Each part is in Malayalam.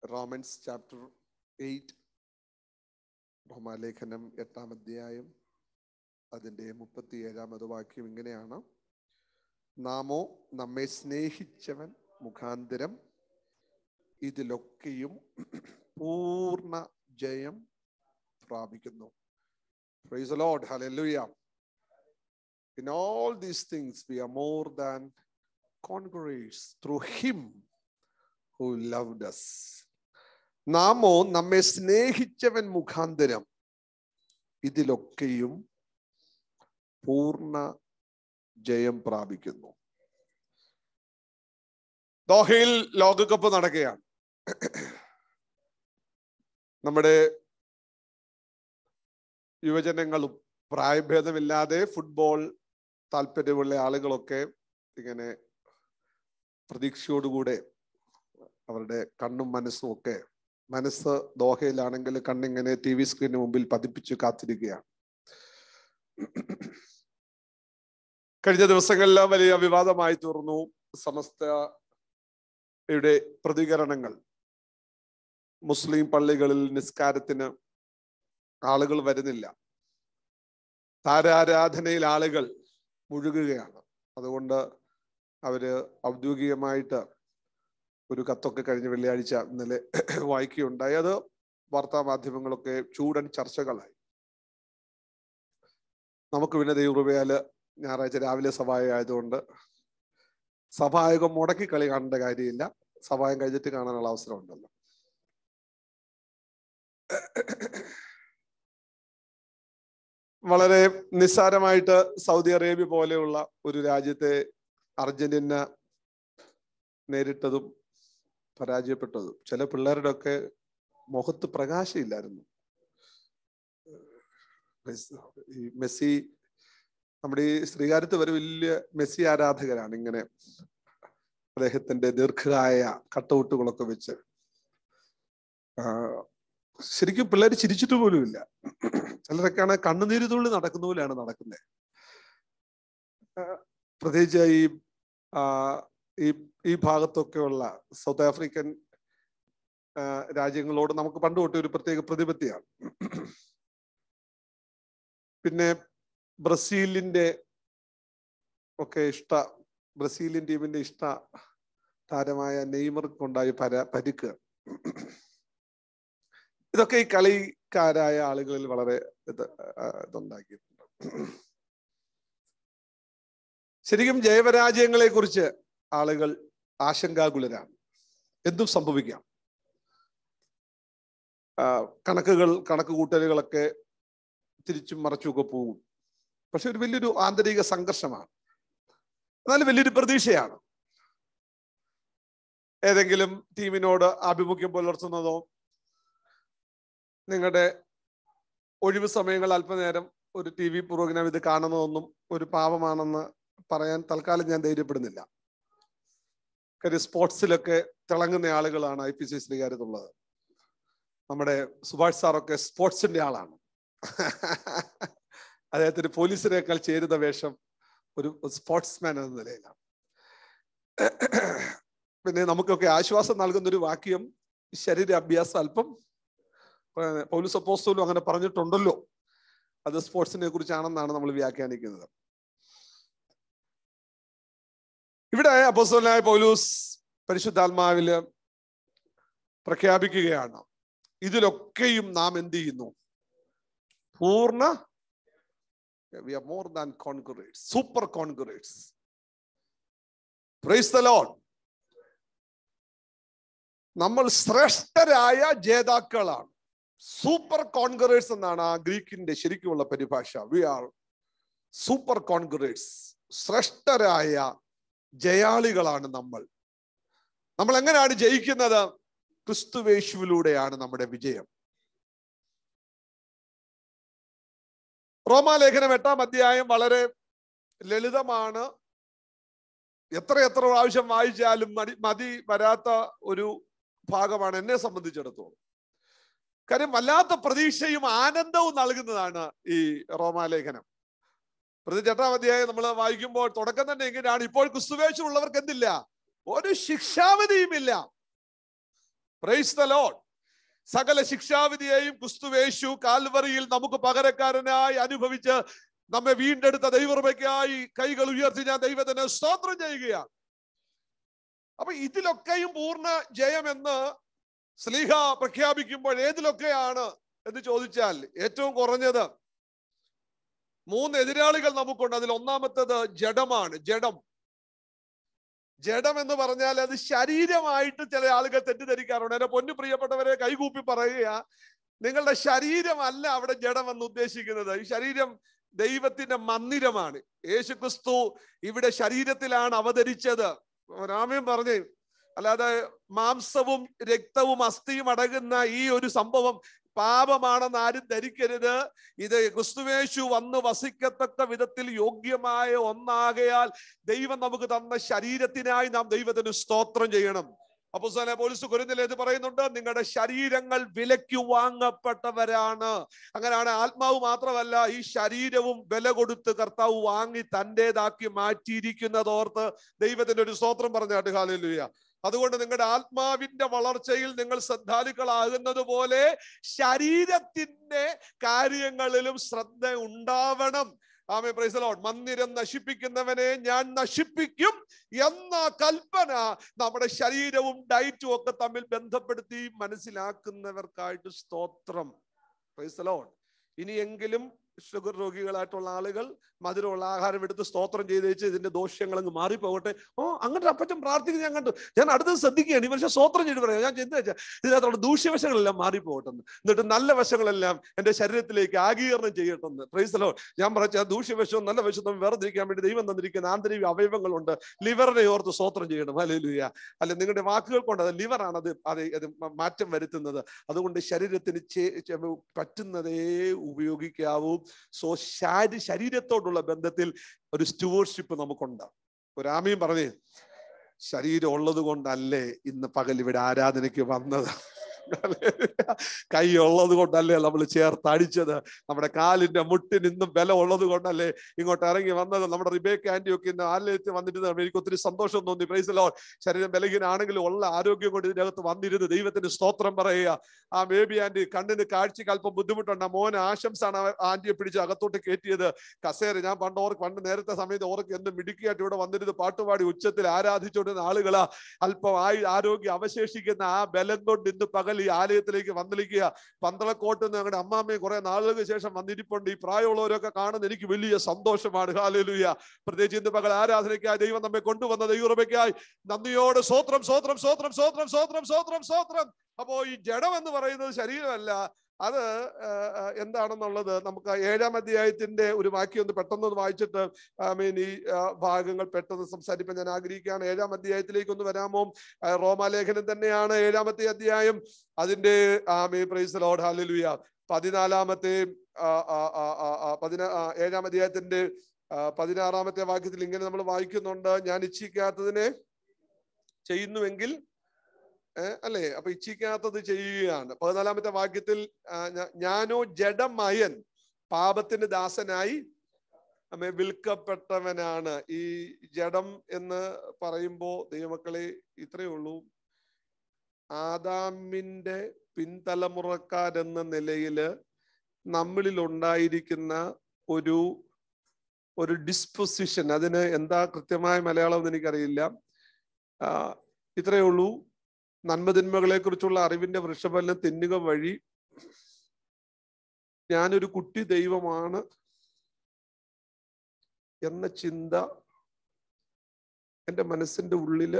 റോമൻസ് ചാപ്റ്റർ എയ്റ്റ് റോമാലേഖനം എട്ടാം അധ്യായം അതിൻ്റെ മുപ്പത്തി ഏഴാമത് വാക്യം ഇങ്ങനെയാണ് നാമോ നമ്മെ സ്നേഹിച്ചവൻ മുഖാന്തരം ഇതിലൊക്കെയും പൂർണ്ണ ജയം പ്രാപിക്കുന്നു Praise the Lord. Hallelujah. In all these things, we are more than conquerors through Him who loved us. നാമോ നമ്മെ സ്നേഹിച്ചവൻ മുഖാന്തരം ഇതിലൊക്കെയും പൂർണ്ണ ജയം പ്രാപിക്കുന്നു ദോഹയിൽ ലോകകപ്പ് നടക്കുകയാണ് നമ്മുടെ യുവജനങ്ങളും പ്രായഭേദമില്ലാതെ ഫുട്ബോൾ താല്പര്യമുള്ള ആളുകളൊക്കെ ഇങ്ങനെ പ്രതീക്ഷയോടുകൂടെ അവരുടെ കണ്ണും മനസ്സും ഒക്കെ മനസ്സ് ദോഹയിലാണെങ്കിൽ കണ്ണിങ്ങനെ ടി വി സ്ക്രീനിന് മുമ്പിൽ പതിപ്പിച്ച് കാത്തിരിക്കുകയാണ് കഴിഞ്ഞ ദിവസങ്ങളിൽ വലിയ വിവാദമായി തീർന്നു സമസ്തയുടെ പ്രതികരണങ്ങൾ മുസ്ലിം പള്ളികളിൽ നിസ്കാരത്തിന് ആളുകൾ വരുന്നില്ല താരാരാധനയിൽ ആളുകൾ മുഴുകുകയാണ് അതുകൊണ്ട് അവര് ഔദ്യോഗികമായിട്ട് ഒരു കത്തൊക്കെ കഴിഞ്ഞ വെള്ളിയാഴ്ച ഇന്നലെ വായിക്കുകയുണ്ടായി അത് വാർത്താ മാധ്യമങ്ങളൊക്കെ ചൂടൻ ചർച്ചകളായി നമുക്ക് പിന്നെ ദൈവകൃപയാല് ഞായറാഴ്ച രാവിലെ സഭായ ആയതുകൊണ്ട് സഭായകം മുടക്കി കളി കാണേണ്ട കാര്യമില്ല സഭായം കഴിഞ്ഞിട്ട് കാണാനുള്ള അവസരം ഉണ്ടല്ലോ വളരെ നിസ്സാരമായിട്ട് സൗദി അറേബ്യ പോലെയുള്ള ഒരു രാജ്യത്തെ അർജന്റീന നേരിട്ടതും പരാജയപ്പെട്ടതും ചില പിള്ളേരുടെ ഒക്കെ മുഖത്ത് പ്രകാശമില്ലായിരുന്നു ഈ മെസ്സി നമ്മുടെ ഈ ശ്രീകാര്യത്ത് വരെ വലിയ മെസ്സി ആരാധകരാണ് ഇങ്ങനെ അദ്ദേഹത്തിന്റെ ദീർഘകായ കട്ടൗട്ടുകളൊക്കെ വെച്ച് ശരിക്കും പിള്ളേർ ചിരിച്ചിട്ട് പോലുമില്ല ചിലരൊക്കെയാണ് കണ്ണുനീര് തുള്ളി നടക്കുന്ന പോലെയാണ് നടക്കുന്നത് പ്രത്യേകിച്ച് ഈ ഈ ഈ ഭാഗത്തൊക്കെയുള്ള സൗത്ത് ആഫ്രിക്കൻ രാജ്യങ്ങളോട് നമുക്ക് പണ്ട് തൊട്ടേ ഒരു പ്രത്യേക പ്രതിപത്തിയാണ് പിന്നെ ബ്രസീലിന്റെ ഒക്കെ ഇഷ്ട ബ്രസീലിയൻ ടീമിന്റെ ഇഷ്ട താരമായ നെയ്മർക്കുണ്ടായ പര പരിക്ക് ഇതൊക്കെ ഈ കളിക്കാരായ ആളുകളിൽ വളരെ ഇത് ഇതുണ്ടാക്കിയിട്ടുണ്ട് ശരിക്കും ജയപരാജയങ്ങളെ കുറിച്ച് ആളുകൾ ആശങ്കാകുലരാണ് എന്തും സംഭവിക്കാം കണക്കുകൾ കണക്ക് കൂട്ടലുകളൊക്കെ തിരിച്ചും മറച്ചുമൊക്കെ പോകും പക്ഷെ ഒരു വലിയൊരു ആന്തരിക സംഘർഷമാണ് എന്നാലും വലിയൊരു പ്രതീക്ഷയാണ് ഏതെങ്കിലും ടീമിനോട് ആഭിമുഖ്യം പുലർത്തുന്നതോ നിങ്ങളുടെ ഒഴിവ് സമയങ്ങൾ അല്പനേരം ഒരു ടി വി പ്രോഗ്രാം ഇത് കാണുന്നതൊന്നും ഒരു പാപമാണെന്ന് പറയാൻ തൽക്കാലം ഞാൻ ധൈര്യപ്പെടുന്നില്ല കാര്യം സ്പോർട്സിലൊക്കെ തിളങ്ങുന്ന ആളുകളാണ് ഐ പി സി ശ്രീകാര്യത്തുള്ളത് നമ്മുടെ സുഭാഷ് സാറൊക്കെ സ്പോർട്സിന്റെ ആളാണ് അദ്ദേഹത്തിന് പോലീസിനേക്കാൾ ചേരുന്ന വേഷം ഒരു സ്പോർട്സ്മാൻ എന്ന നിലയിലാണ് പിന്നെ നമുക്കൊക്കെ ആശ്വാസം നൽകുന്ന ഒരു വാക്യം ശരീര അഭ്യാസം അല്പം പൗലുസ് അപ്പോസ്തോലും അങ്ങനെ പറഞ്ഞിട്ടുണ്ടല്ലോ അത് സ്പോർട്സിനെ കുറിച്ചാണെന്നാണ് നമ്മൾ വ്യാഖ്യാനിക്കുന്നത് ഇവിടെ അപ്പോസ്തോലായ പൗലൂസ് പരിശുദ്ധാത്മാവില് പ്രഖ്യാപിക്കുകയാണ് ഇതിലൊക്കെയും നാം എന്ത് ചെയ്യുന്നു പൂർണ്ണ we are more than conquerors super conquerors praise the Lord നമ്മൾ ശ്രേഷ്ഠരായ ജേതാക്കളാണ് സൂപ്പർ കോൺഗ്രേഴ്സ് എന്നാണ് ആ ഗ്രീക്കിന്റെ ശരിക്കുമുള്ള പരിഭാഷ വി ആർ സൂപ്പർ കോൺഗ്രേഴ്സ് ശ്രേഷ്ഠരായ ജയാളികളാണ് നമ്മൾ നമ്മൾ എങ്ങനെയാണ് ജയിക്കുന്നത് ക്രിസ്തുവേശുവിലൂടെയാണ് നമ്മുടെ വിജയം റോമാലേഖനം എട്ടാം അധ്യായം വളരെ ലളിതമാണ് എത്ര എത്ര പ്രാവശ്യം വായിച്ചാലും മതി മതി വരാത്ത ഒരു ഭാഗമാണ് എന്നെ സംബന്ധിച്ചിടത്തോളം കാര്യം വല്ലാത്ത പ്രതീക്ഷയും ആനന്ദവും നൽകുന്നതാണ് ഈ റോമാലേഖനം പ്രതി എട്ടാം അധ്യായം നമ്മൾ വായിക്കുമ്പോൾ തുടക്കം തന്നെ എങ്ങനെയാണ് ഇപ്പോൾ ക്രിസ്തുവേശുള്ളവർക്ക് എന്തില്ല ഒരു ശിക്ഷാവിധിയുമില്ല പ്രൈസ് ദ ലോഡ് സകല ശിക്ഷാവിധിയെയും ക്രിസ്തുവേശു കാൽവറിയിൽ നമുക്ക് പകരക്കാരനായി അനുഭവിച്ച് നമ്മെ വീണ്ടെടുത്ത ദൈവകൃപയ്ക്കായി കൈകൾ ഉയർത്തി ഞാൻ ദൈവത്തിന് സ്തോത്രം ചെയ്യുകയാണ് അപ്പൊ ഇതിലൊക്കെയും പൂർണ്ണ ജയമെന്ന് സ്ലീഹ പ്രഖ്യാപിക്കുമ്പോൾ ഏതിലൊക്കെയാണ് എന്ന് ചോദിച്ചാൽ ഏറ്റവും കുറഞ്ഞത് മൂന്ന് എതിരാളികൾ നമുക്കുണ്ട് അതിൽ ഒന്നാമത്തേത് ജഡമാണ് ജഡം ജഡം എന്ന് പറഞ്ഞാൽ അത് ശരീരമായിട്ട് ചില ആളുകൾ തെറ്റിദ്ധരിക്കാറുണ്ട് എന്റെ പൊന്നു പ്രിയപ്പെട്ടവരെ കൈകൂപ്പി പറയുക നിങ്ങളുടെ ശരീരമല്ല അവിടെ ജഡം എന്ന് ഉദ്ദേശിക്കുന്നത് ഈ ശരീരം ദൈവത്തിന്റെ മന്ദിരമാണ് യേശുക്രിസ്തു ഇവിടെ ശരീരത്തിലാണ് അവതരിച്ചത് രാമൻ പറഞ്ഞു അല്ലാതെ മാംസവും രക്തവും അസ്ഥിയും അടങ്ങുന്ന ഈ ഒരു സംഭവം പാപമാണെന്ന് ആരും ധരിക്കരുത് ഇത് ക്രിസ്തുവേശു വന്ന് വസിക്കത്തക്ക വിധത്തിൽ യോഗ്യമായ ഒന്നാകയാൽ ദൈവം നമുക്ക് തന്ന ശരീരത്തിനായി നാം ദൈവത്തിന് സ്തോത്രം ചെയ്യണം അപ്പൊ പോലീസ് കുരുന്നിൽ ഇത് പറയുന്നുണ്ട് നിങ്ങളുടെ ശരീരങ്ങൾ വിലയ്ക്ക് വാങ്ങപ്പെട്ടവരാണ് അങ്ങനെയാണ് ആത്മാവ് മാത്രമല്ല ഈ ശരീരവും വില കൊടുത്ത് കർത്താവ് വാങ്ങി തൻ്റെതാക്കി മാറ്റിയിരിക്കുന്നതോർത്ത് ദൈവത്തിന്റെ ഒരു സ്തോത്രം പറഞ്ഞാട്ട് ഹാലലുയ അതുകൊണ്ട് നിങ്ങളുടെ ആത്മാവിന്റെ വളർച്ചയിൽ നിങ്ങൾ ശ്രദ്ധാലുക്കളാകുന്നത് പോലെ ശരീരത്തിന്റെ കാര്യങ്ങളിലും ശ്രദ്ധ ഉണ്ടാവണം ആമേ പ്രൈസലോൺ മന്ദിരം നശിപ്പിക്കുന്നവനെ ഞാൻ നശിപ്പിക്കും എന്ന കൽപ്പന നമ്മുടെ ശരീരവും ഡയറ്റും ഒക്കെ തമ്മിൽ ബന്ധപ്പെടുത്തി മനസ്സിലാക്കുന്നവർക്കായിട്ട് സ്തോത്രം പ്രൈസലോൺ ഇനിയെങ്കിലും ഷുഗർ രോഗികളായിട്ടുള്ള ആളുകൾ മധുരമുള്ള ആഹാരം എടുത്ത് സ്തോത്രം ചെയ്ത് വെച്ച് ഇതിന്റെ ദോഷങ്ങൾ അങ്ങ് മാറിപ്പോകട്ടെ ഓ അങ്ങനെ അപ്പച്ചൻ പ്രാർത്ഥിക്കുന്നത് ഞാൻ കണ്ടു ഞാൻ അടുത്തത് ശ്രദ്ധിക്കുകയാണ് ഈ പക്ഷേ സ്തോത്രം ചെയ്ത് പറയാം ഞാൻ ചിന്ത വെച്ചാൽ ഇതിനകത്തുള്ള ദൂഷ്യവശങ്ങളെല്ലാം മാറിപ്പോകട്ടെ എന്നിട്ട് നല്ല വശങ്ങളെല്ലാം എൻ്റെ ശരീരത്തിലേക്ക് ആഗീകരണം ചെയ്യട്ടെന്ന് പ്രൈസലോ ഞാൻ പറഞ്ഞ ദൂഷ്യവശവും നല്ല വശവും വേർതിരിക്കാൻ വേണ്ടി ദൈവം തന്നിരിക്കുന്ന ആന്തരിക അവയവങ്ങളുണ്ട് ലിവറിനെ ഓർത്ത് സ്തോത്രം ചെയ്യണം അല്ലേലുയ അല്ല നിങ്ങളുടെ വാക്കുകൾ കൊണ്ട് അത് ലിവറാണ് അത് അത് അത് മാറ്റം വരുത്തുന്നത് അതുകൊണ്ട് ശരീരത്തിന് പറ്റുന്നതേ ഉപയോഗിക്കാവൂ സോ ശാരി ശരീരത്തോടുള്ള ബന്ധത്തിൽ ഒരു സ്റ്റുവേർഷിപ്പ് നമുക്കുണ്ട് ഒരു ആമയും പറഞ്ഞേ ശരീരം ഉള്ളത് കൊണ്ടല്ലേ ഇന്ന് പകൽ ഇവിടെ ആരാധനയ്ക്ക് വന്നത് കൈ ഉള്ളത് കൊണ്ടല്ലേ നമ്മൾ ചേർത്ത് അടിച്ചത് നമ്മുടെ കാലിന്റെ മുട്ടിന് ഇന്നും ബല ഉള്ളത് കൊണ്ടല്ലേ ഇങ്ങോട്ട് ഇറങ്ങി വന്നത് നമ്മുടെ റിബേക്ക് ആന്റി ഒക്കെ ഇന്ന് ആലയത്തിൽ വന്നിരുന്ന എനിക്ക് ഒത്തിരി സന്തോഷം തോന്നി പ്രൈസലോ ശരീരം ബലഹീനാണെങ്കിലും ഉള്ള ആരോഗ്യം കൊണ്ട് ഇതിനകത്ത് വന്നിരുന്ന് ദൈവത്തിന് സ്തോത്രം പറയുക ആ ബേബി ആന്റി കണ്ണിന് കാഴ്ചക്ക് അല്പം ബുദ്ധിമുട്ടുണ്ട് മോന് ആശംസാണ് ആന്റിയെ പിടിച്ച് അകത്തോട്ട് കയറ്റിയത് കസേര ഞാൻ പണ്ട് ഓർക്ക് പണ്ട് നേരത്തെ സമയത്ത് ഓർക്ക് എന്ത് മിടുക്കിയായിട്ട് ഇവിടെ വന്നിരുന്ന് പാട്ടുപാടി ഉച്ചത്തിൽ ആരാധിച്ചുകൊണ്ടിരുന്ന ആളുകളാ അല്പം ആയി ആരോഗ്യം അവശേഷിക്കുന്ന ആ ബലം കൊണ്ട് ഇന്ന് പകൽ ഈ ആലയത്തിലേക്ക് വന്നിരിക്കുക പന്തളക്കോട്ട് നിന്ന് ഞങ്ങളുടെ അമ്മാമ്മയും കുറെ നാളുകൾക്ക് ശേഷം വന്നിരിപ്പുണ്ട് ഈ പ്രായമുള്ളവരൊക്കെ കാണുന്ന എനിക്ക് വലിയ സന്തോഷമാണ് ഹാലലുയ പ്രത്യേകിച്ച് ഇന്ന് പകൽ ആരാധനയ്ക്കായി ദൈവം നമ്മെ കൊണ്ടുവന്ന ദൈവറബയ്ക്കായി നന്ദിയോട് സ്വോത്രം സ്വോത്രം സ്വോത്രം സ്വോത്രം സ്വോത്രം സ്വോത്രം സ്വോത്രം അപ്പോ ഈ ജഡം എന്ന് പറയുന്നത് ശരീരമല്ല അത് എന്താണെന്നുള്ളത് നമുക്ക് ഏഴാം അധ്യായത്തിന്റെ ഒരു വാക്യം ഒന്ന് പെട്ടെന്ന് ഒന്ന് വായിച്ചിട്ട് മീൻ ഈ ഭാഗങ്ങൾ പെട്ടെന്ന് സംസാരിക്കാൻ ഞാൻ ആഗ്രഹിക്കുകയാണ് ഏഴാം അധ്യായത്തിലേക്ക് ഒന്ന് വരാമോ റോമാലേഖനം തന്നെയാണ് ഏഴാമത്തെ അധ്യായം അതിന്റെ ആമേ പ്രൈസ് ലോഡ് ഹാലലുയ പതിനാലാമത്തെ പതിനാ ഏഴാം അധ്യായത്തിന്റെ പതിനാറാമത്തെ വാക്യത്തിൽ ഇങ്ങനെ നമ്മൾ വായിക്കുന്നുണ്ട് ഞാൻ ഇച്ഛിക്കാത്തതിനെ ചെയ്യുന്നുവെങ്കിൽ അല്ലേ അപ്പൊ ഇച്ഛിക്കാത്തത് ചെയ്യുകയാണ് പതിനാലാമത്തെ വാക്യത്തിൽ ഞാനോ ജഡമയൻ പാപത്തിന്റെ ദാസനായി അമ്മ വിൽക്കപ്പെട്ടവനാണ് ഈ ജഡം എന്ന് പറയുമ്പോ ദൈവമക്കളെ ഇത്രയേ ഉള്ളൂ ആദാമിന്റെ പിൻതലമുറക്കാരെന്ന നിലയില് നമ്മളിൽ ഉണ്ടായിരിക്കുന്ന ഒരു ഒരു ഡിസ്പൊസിഷൻ അതിന് എന്താ കൃത്യമായ മലയാളം എന്ന് എനിക്കറിയില്ല ഇത്രയേ ഉള്ളൂ നന്മതിന്മകളെ കുറിച്ചുള്ള അറിവിന്റെ വൃഷഫലം തിന്നുക വഴി ഞാനൊരു കുട്ടി ദൈവമാണ് എന്ന ചിന്ത എൻ്റെ മനസ്സിന്റെ ഉള്ളില്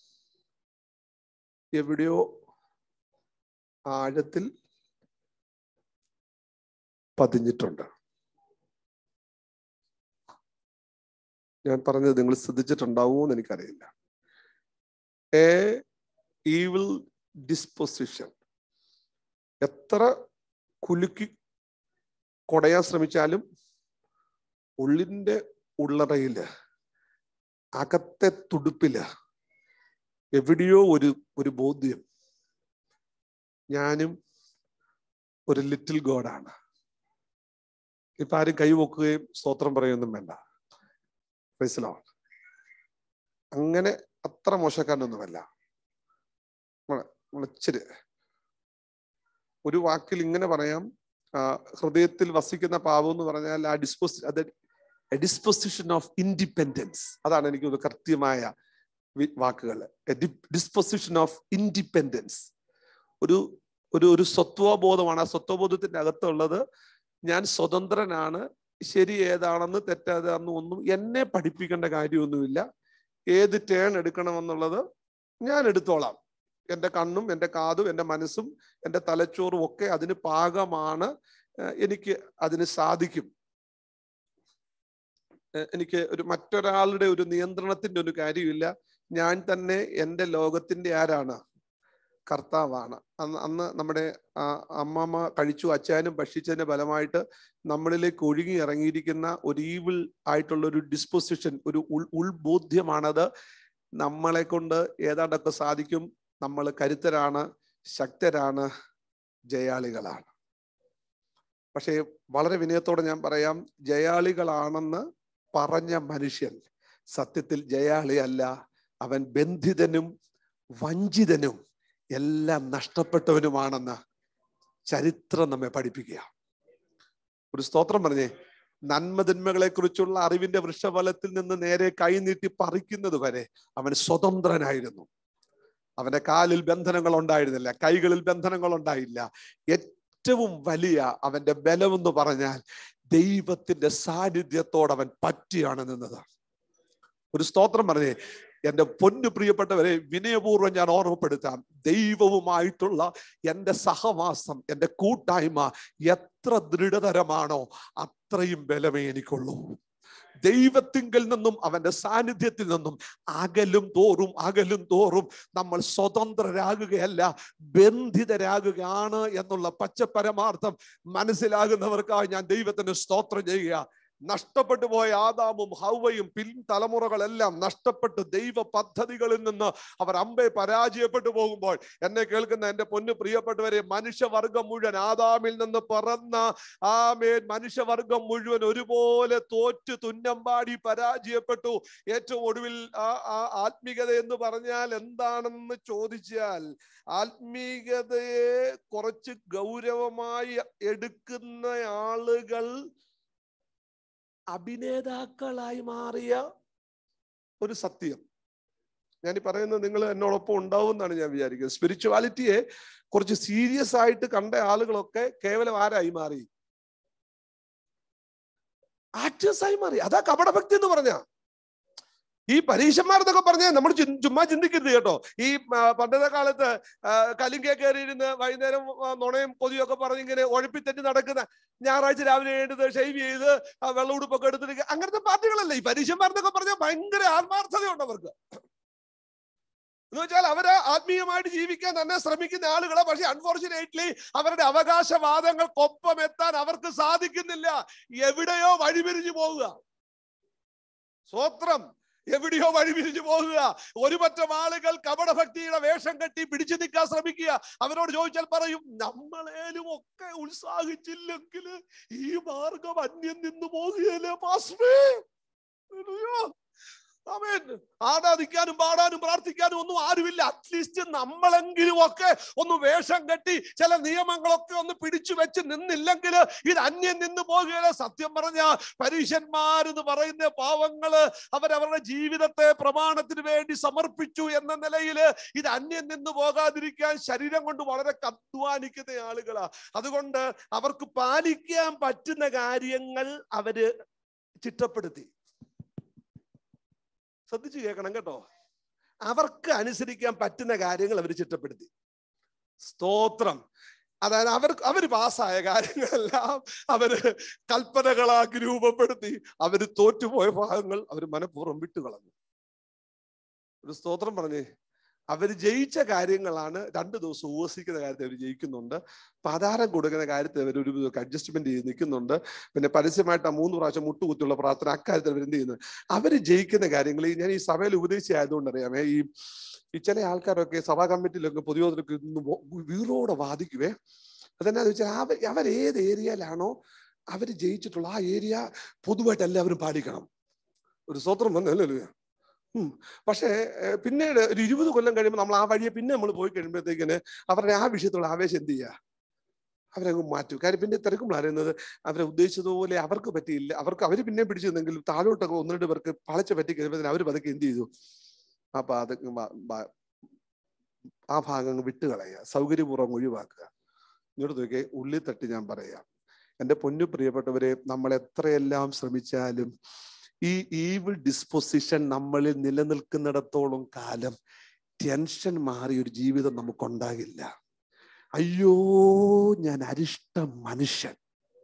എവിടെയോ ആഴത്തിൽ പതിഞ്ഞിട്ടുണ്ട് ഞാൻ പറഞ്ഞത് നിങ്ങൾ ശ്രദ്ധിച്ചിട്ടുണ്ടാവുമോ എന്ന് എനിക്കറിയില്ല എ ഈവിൾ ഡിസ്പൊസിഷൻ എത്ര കുലുക്കി കൊടയാൻ ശ്രമിച്ചാലും ഉള്ളിന്റെ ഉള്ളറയില് അകത്തെ തുടുപ്പില് എവിടെയോ ഒരു ഒരു ബോധ്യം ഞാനും ഒരു ലിറ്റിൽ ഗോഡാണ് ഇപ്പൊ ആരും കൈവക്കുകയും സ്തോത്രം പറയുകയൊന്നും വേണ്ട അങ്ങനെ അത്ര മോശക്കാരനൊന്നുമല്ല ഇച്ചിരി ഒരു വാക്കിൽ ഇങ്ങനെ പറയാം ആ, ഹൃദയത്തിൽ വസിക്കുന്ന പാപം എന്ന് പറഞ്ഞാൽ ആ ഡിസ്പോസ് അത് ഡിസ്പൊസിഷൻ ഓഫ് ഇൻഡിപെൻഡൻസ് അതാണ് എനിക്ക് ഒരു കൃത്യമായ വി- വാക്കുകൾ ഡിസ്പൊസിഷൻ ഓഫ് ഇൻഡിപെൻഡൻസ് ഒരു ഒരു ഒരു സ്വത്വബോധമാണ് ആ സ്വത്വബോധത്തിന്റെ അകത്തുള്ളത് ഞാൻ സ്വതന്ത്രനാണ് ശരി ഏതാണെന്ന് തെറ്റേതാണെന്ന് ഒന്നും എന്നെ പഠിപ്പിക്കേണ്ട കാര്യമൊന്നുമില്ല ഏത് ടേൺ എടുക്കണമെന്നുള്ളത് ഞാൻ എടുത്തോളാം എൻ്റെ കണ്ണും എൻ്റെ കാതും എൻ്റെ മനസ്സും എൻ്റെ തലച്ചോറും ഒക്കെ അതിന് പാകമാണ് ഏഹ് എനിക്ക് അതിന് സാധിക്കും ഏഹ് എനിക്ക് ഒരു മറ്റൊരാളുടെ ഒരു നിയന്ത്രണത്തിന്റെ ഒരു കാര്യമില്ല ഞാൻ തന്നെ എൻ്റെ ലോകത്തിന്റെ ആരാണ് കർത്താവാണ് അന്ന് അന്ന് നമ്മുടെ ആ, അമ്മമ്മ കഴിച്ചു അച്ചാനും ഭക്ഷിച്ചതിന്റെ ഫലമായിട്ട് നമ്മളിലേക്ക് ഒഴുകി ഇറങ്ങിയിരിക്കുന്ന ഒരു ഈവിൾ ആയിട്ടുള്ള ഒരു ഡിസ്പൊസിഷൻ ഒരു ഉൾ ഉൾബോധ്യമാണത് നമ്മളെ കൊണ്ട് ഏതാണ്ടൊക്കെ സാധിക്കും നമ്മൾ കരുത്തരാണ് ശക്തരാണ് ജയാളികളാണ് പക്ഷേ വളരെ വിനയത്തോടെ ഞാൻ പറയാം ജയാളികളാണെന്ന് പറഞ്ഞ മനുഷ്യൻ സത്യത്തിൽ ജയാളി അല്ല അവൻ ബന്ധിതനും വഞ്ചിതനും എല്ലാം നഷ്ടപ്പെട്ടവനുമാണെന്ന് ചരിത്രം നമ്മെ പഠിപ്പിക്കുക ഒരു സ്തോത്രം പറഞ്ഞേ നന്മതിന്മകളെ കുറിച്ചുള്ള അറിവിന്റെ വൃക്ഷഫലത്തിൽ നിന്ന് നേരെ കൈനീട്ടി പറിക്കുന്നത് വരെ അവൻ സ്വതന്ത്രനായിരുന്നു അവന്റെ കാലിൽ ബന്ധനങ്ങൾ ഉണ്ടായിരുന്നില്ല കൈകളിൽ ബന്ധനങ്ങൾ ഉണ്ടായില്ല ഏറ്റവും വലിയ അവന്റെ ബലമെന്ന് പറഞ്ഞാൽ ദൈവത്തിന്റെ സാന്നിധ്യത്തോട് അവൻ പറ്റിയാണ് നിന്നത് ഒരു സ്തോത്രം പറഞ്ഞേ എന്റെ പൊന്നു പ്രിയപ്പെട്ടവരെ വിനയപൂർവ്വം ഞാൻ ഓർമ്മപ്പെടുത്താം ദൈവവുമായിട്ടുള്ള എൻ്റെ സഹവാസം എൻ്റെ കൂട്ടായ്മ എത്ര ദൃഢതരമാണോ അത്രയും ബലമേ എനിക്കുള്ളൂ ദൈവത്തിങ്കിൽ നിന്നും അവന്റെ സാന്നിധ്യത്തിൽ നിന്നും അകലും തോറും അകലും തോറും നമ്മൾ സ്വതന്ത്രരാകുകയല്ല ബന്ധിതരാകുകയാണ് എന്നുള്ള പച്ചപരമാർത്ഥം മനസ്സിലാകുന്നവർക്കായി ഞാൻ ദൈവത്തിന് സ്തോത്രം ചെയ്യുക നഷ്ടപ്പെട്ടു പോയ ആദാമും ഹൗവയും പിൻ തലമുറകളെല്ലാം നഷ്ടപ്പെട്ട് ദൈവ പദ്ധതികളിൽ നിന്ന് അവർ അമ്പെ പരാജയപ്പെട്ടു പോകുമ്പോൾ എന്നെ കേൾക്കുന്ന എൻ്റെ പൊന്നു പ്രിയപ്പെട്ടവരെ മനുഷ്യവർഗം മുഴുവൻ ആദാമിൽ നിന്ന് പിറന്ന ആമേൻ മനുഷ്യവർഗം മുഴുവൻ ഒരുപോലെ തോറ്റ് തുന്നമ്പാടി പരാജയപ്പെട്ടു ഏറ്റവും ഒടുവിൽ ആ ആ ആത്മീകത എന്ന് പറഞ്ഞാൽ എന്താണെന്ന് ചോദിച്ചാൽ ആത്മീകതയെ കുറച്ച് ഗൗരവമായി എടുക്കുന്ന ആളുകൾ അഭിനേതാക്കളായി മാറിയ ഒരു സത്യം ഞാൻ ഈ പറയുന്നത് നിങ്ങൾ എന്നോടൊപ്പം ഉണ്ടാവും എന്നാണ് ഞാൻ വിചാരിക്കുന്നത് സ്പിരിച്വാലിറ്റിയെ കുറച്ച് സീരിയസ് ആയിട്ട് കണ്ട ആളുകളൊക്കെ കേവലം ആരായി മാറി ആക്ടേഴ്സായി മാറി അതാ കപടഭക്തി എന്ന് പറഞ്ഞ ഈ പരീക്ഷന്മാരെന്നൊക്കെ പറഞ്ഞാൽ നമ്മൾ ചി- ചുമ്മാ ചിന്തിക്കരുത് കേട്ടോ ഈ ആ, പണ്ടത്തെ കാലത്ത് കലിങ്ക കയറിയിരുന്ന് വൈകുന്നേരം ആ, നുണയും കൊതിയൊക്കെ പറഞ്ഞ് ഇങ്ങനെ ഒഴപ്പിത്തെറ്റി നടക്കുന്ന ഞായറാഴ്ച രാവിലെ എഴുന്നത് ഷെയ്വ് ചെയ്ത് ആ വെള്ളമുടുപ്പൊക്കെ എടുത്തിട്ട് അങ്ങനത്തെ പാർട്ടികളല്ല ഈ പരീക്ഷന്മാരെന്നൊക്കെ പറഞ്ഞാൽ ഭയങ്കര ആത്മാർത്ഥതയുണ്ട് അവർക്ക് എന്ന് വെച്ചാൽ അവര് ആത്മീയമായിട്ട് ജീവിക്കാൻ തന്നെ ശ്രമിക്കുന്ന ആളുകളെ പക്ഷെ അൺഫോർച്ചുനേറ്റ്ലി അവരുടെ അവകാശവാദങ്ങൾക്കൊപ്പം എത്താൻ അവർക്ക് സാധിക്കുന്നില്ല എവിടെയോ വഴിപിരിഞ്ഞു പോവുക സ്വത്രം എവിടെയോ വഴിപിരിഞ്ഞു പോകുക ഒരു പറ്റം ആളുകൾ കപടഭക്തിയുടെ വേഷം കെട്ടി പിടിച്ചു നിൽക്കാൻ ശ്രമിക്കുക അവരോട് ചോദിച്ചാൽ പറയും നമ്മളേലും ഒക്കെ ഉത്സാഹിച്ചില്ലെങ്കിൽ ഈ മാർഗം അന്യം നിന്നു പോകുകയല്ലേ പാസ്മേ ആമേൻ ആരാധിക്കാനും പാടാനും പ്രാർത്ഥിക്കാനും ഒന്നും ആരുമില്ല അറ്റ്ലീസ്റ്റ് നമ്മളെങ്കിലും ഒക്കെ ഒന്ന് വേഷം കെട്ടി ചില നിയമങ്ങളൊക്കെ ഒന്ന് പിടിച്ചു വെച്ച് നിന്നില്ലെങ്കിൽ ഇത് അന്യം നിന്ന് പോകുകയില്ല സത്യം പറഞ്ഞ പരീക്ഷന്മാരെന്ന് പറയുന്ന പാവങ്ങള് അവരവരുടെ ജീവിതത്തെ പ്രമാണത്തിന് വേണ്ടി സമർപ്പിച്ചു എന്ന നിലയിൽ ഇത് അന്യം നിന്ന് പോകാതിരിക്കാൻ ശരീരം കൊണ്ട് വളരെ അധ്വാനിക്കുന്ന ആളുകളാ അതുകൊണ്ട് അവർക്ക് പാലിക്കാൻ പറ്റുന്ന കാര്യങ്ങൾ അവര് ചിട്ടപ്പെടുത്തി ശ്രദ്ധിച്ചു കേൾക്കണം കേട്ടോ അവർക്ക് അനുസരിക്കാൻ പറ്റുന്ന കാര്യങ്ങൾ അവർ ചിട്ടപ്പെടുത്തി സ്തോത്രം അതായത് അവർ അവർ പാസ്സായ കാര്യങ്ങളെല്ലാം അവര് കൽപ്പനകളാക്കി രൂപപ്പെടുത്തി അവര് തോറ്റുപോയ ഭാഗങ്ങൾ അവർ മനഃപൂർവ്വം വിട്ടുകളഞ്ഞു ഒരു സ്തോത്രം പറഞ്ഞേ അവര് ജയിച്ച കാര്യങ്ങളാണ് രണ്ട് ദിവസം ഉപസിക്കുന്ന കാര്യത്തിൽ അവർ ജയിക്കുന്നുണ്ട് പതാരം കൊടുക്കുന്ന കാര്യത്തിൽ അവർ ഒരു അഡ്ജസ്റ്റ്മെന്റ് ചെയ്ത് നിൽക്കുന്നുണ്ട് പിന്നെ പരസ്യമായിട്ട് ആ മൂന്ന് പ്രാവശ്യം മുട്ടുകുത്തിയുള്ള പ്രാർത്ഥന അക്കാര്യത്തിൽ അവർ എന്ത് ചെയ്യുന്നത് അവര് ജയിക്കുന്ന കാര്യങ്ങൾ ഈ ഞാൻ ഈ സഭയിൽ ഉപദേശിച്ചായതുകൊണ്ട് അറിയാമേ ഈ ഈ ചില ആൾക്കാരൊക്കെ സഭാ കമ്മിറ്റിയിലൊക്കെ പൊതുയോഗത്തിലൊക്കെ ഇന്ന് വീറോടെ വാദിക്കുവേ അതെന്നാന്ന് വെച്ചാൽ അവർ അവർ ഏത് ഏരിയയിലാണോ അവർ ജയിച്ചിട്ടുള്ള ആ ഏരിയ പൊതുവായിട്ട് എല്ലാവരും പാലിക്കണം ഒരു സ്വത്രം വന്നല്ലോ ഉം. പക്ഷേ ഏർ പിന്നീട് ഒരു ഇരുപത് കൊല്ലം കഴിയുമ്പോൾ നമ്മൾ ആ വഴിയെ പിന്നെ നമ്മൾ പോയി കഴിയുമ്പോഴത്തേക്കിന് അവരുടെ ആ വിഷയത്തിലുള്ള ആവേശം എന്ത് ചെയ്യുക അവരങ്ങ് മാറ്റും കാര്യം പിന്നെ തിരക്കുമ്പോൾ അറിയുന്നത് അവരെ ഉദ്ദേശിച്ചതുപോലെ അവർക്ക് പറ്റിയില്ല അവർക്ക് അവർ പിന്നെ പിടിച്ചു നിന്നെങ്കിലും താഴോട്ടൊക്കെ ഒന്ന് രണ്ട് പേർക്ക് പളച്ച പറ്റി കഴിയുമ്പോൾ അവർ പതുക്കെ എന്ത് ചെയ്തു അപ്പൊ അത് ബ- ബ- ആ ഭാഗം അങ്ങ് വിട്ടുകളയുക സൗകര്യപൂർവ്വം ഒഴിവാക്കുക ഇങ്ങോട്ട് നോക്കിയേ ഉള്ളിൽ തട്ടി ഞാൻ പറയാം എൻ്റെ പൊന്നു പ്രിയപ്പെട്ടവരെ നമ്മൾ എത്രയെല്ലാം ശ്രമിച്ചാലും ഈ ഈവിൾ ഡിസ്പൊസിഷൻ നമ്മളിൽ നിലനിൽക്കുന്നിടത്തോളം കാലം ടെൻഷൻ മാറിയ ഒരു ജീവിതം നമുക്കുണ്ടാകില്ല അയ്യോ ഞാൻ അരിഷ്ട മനുഷ്യൻ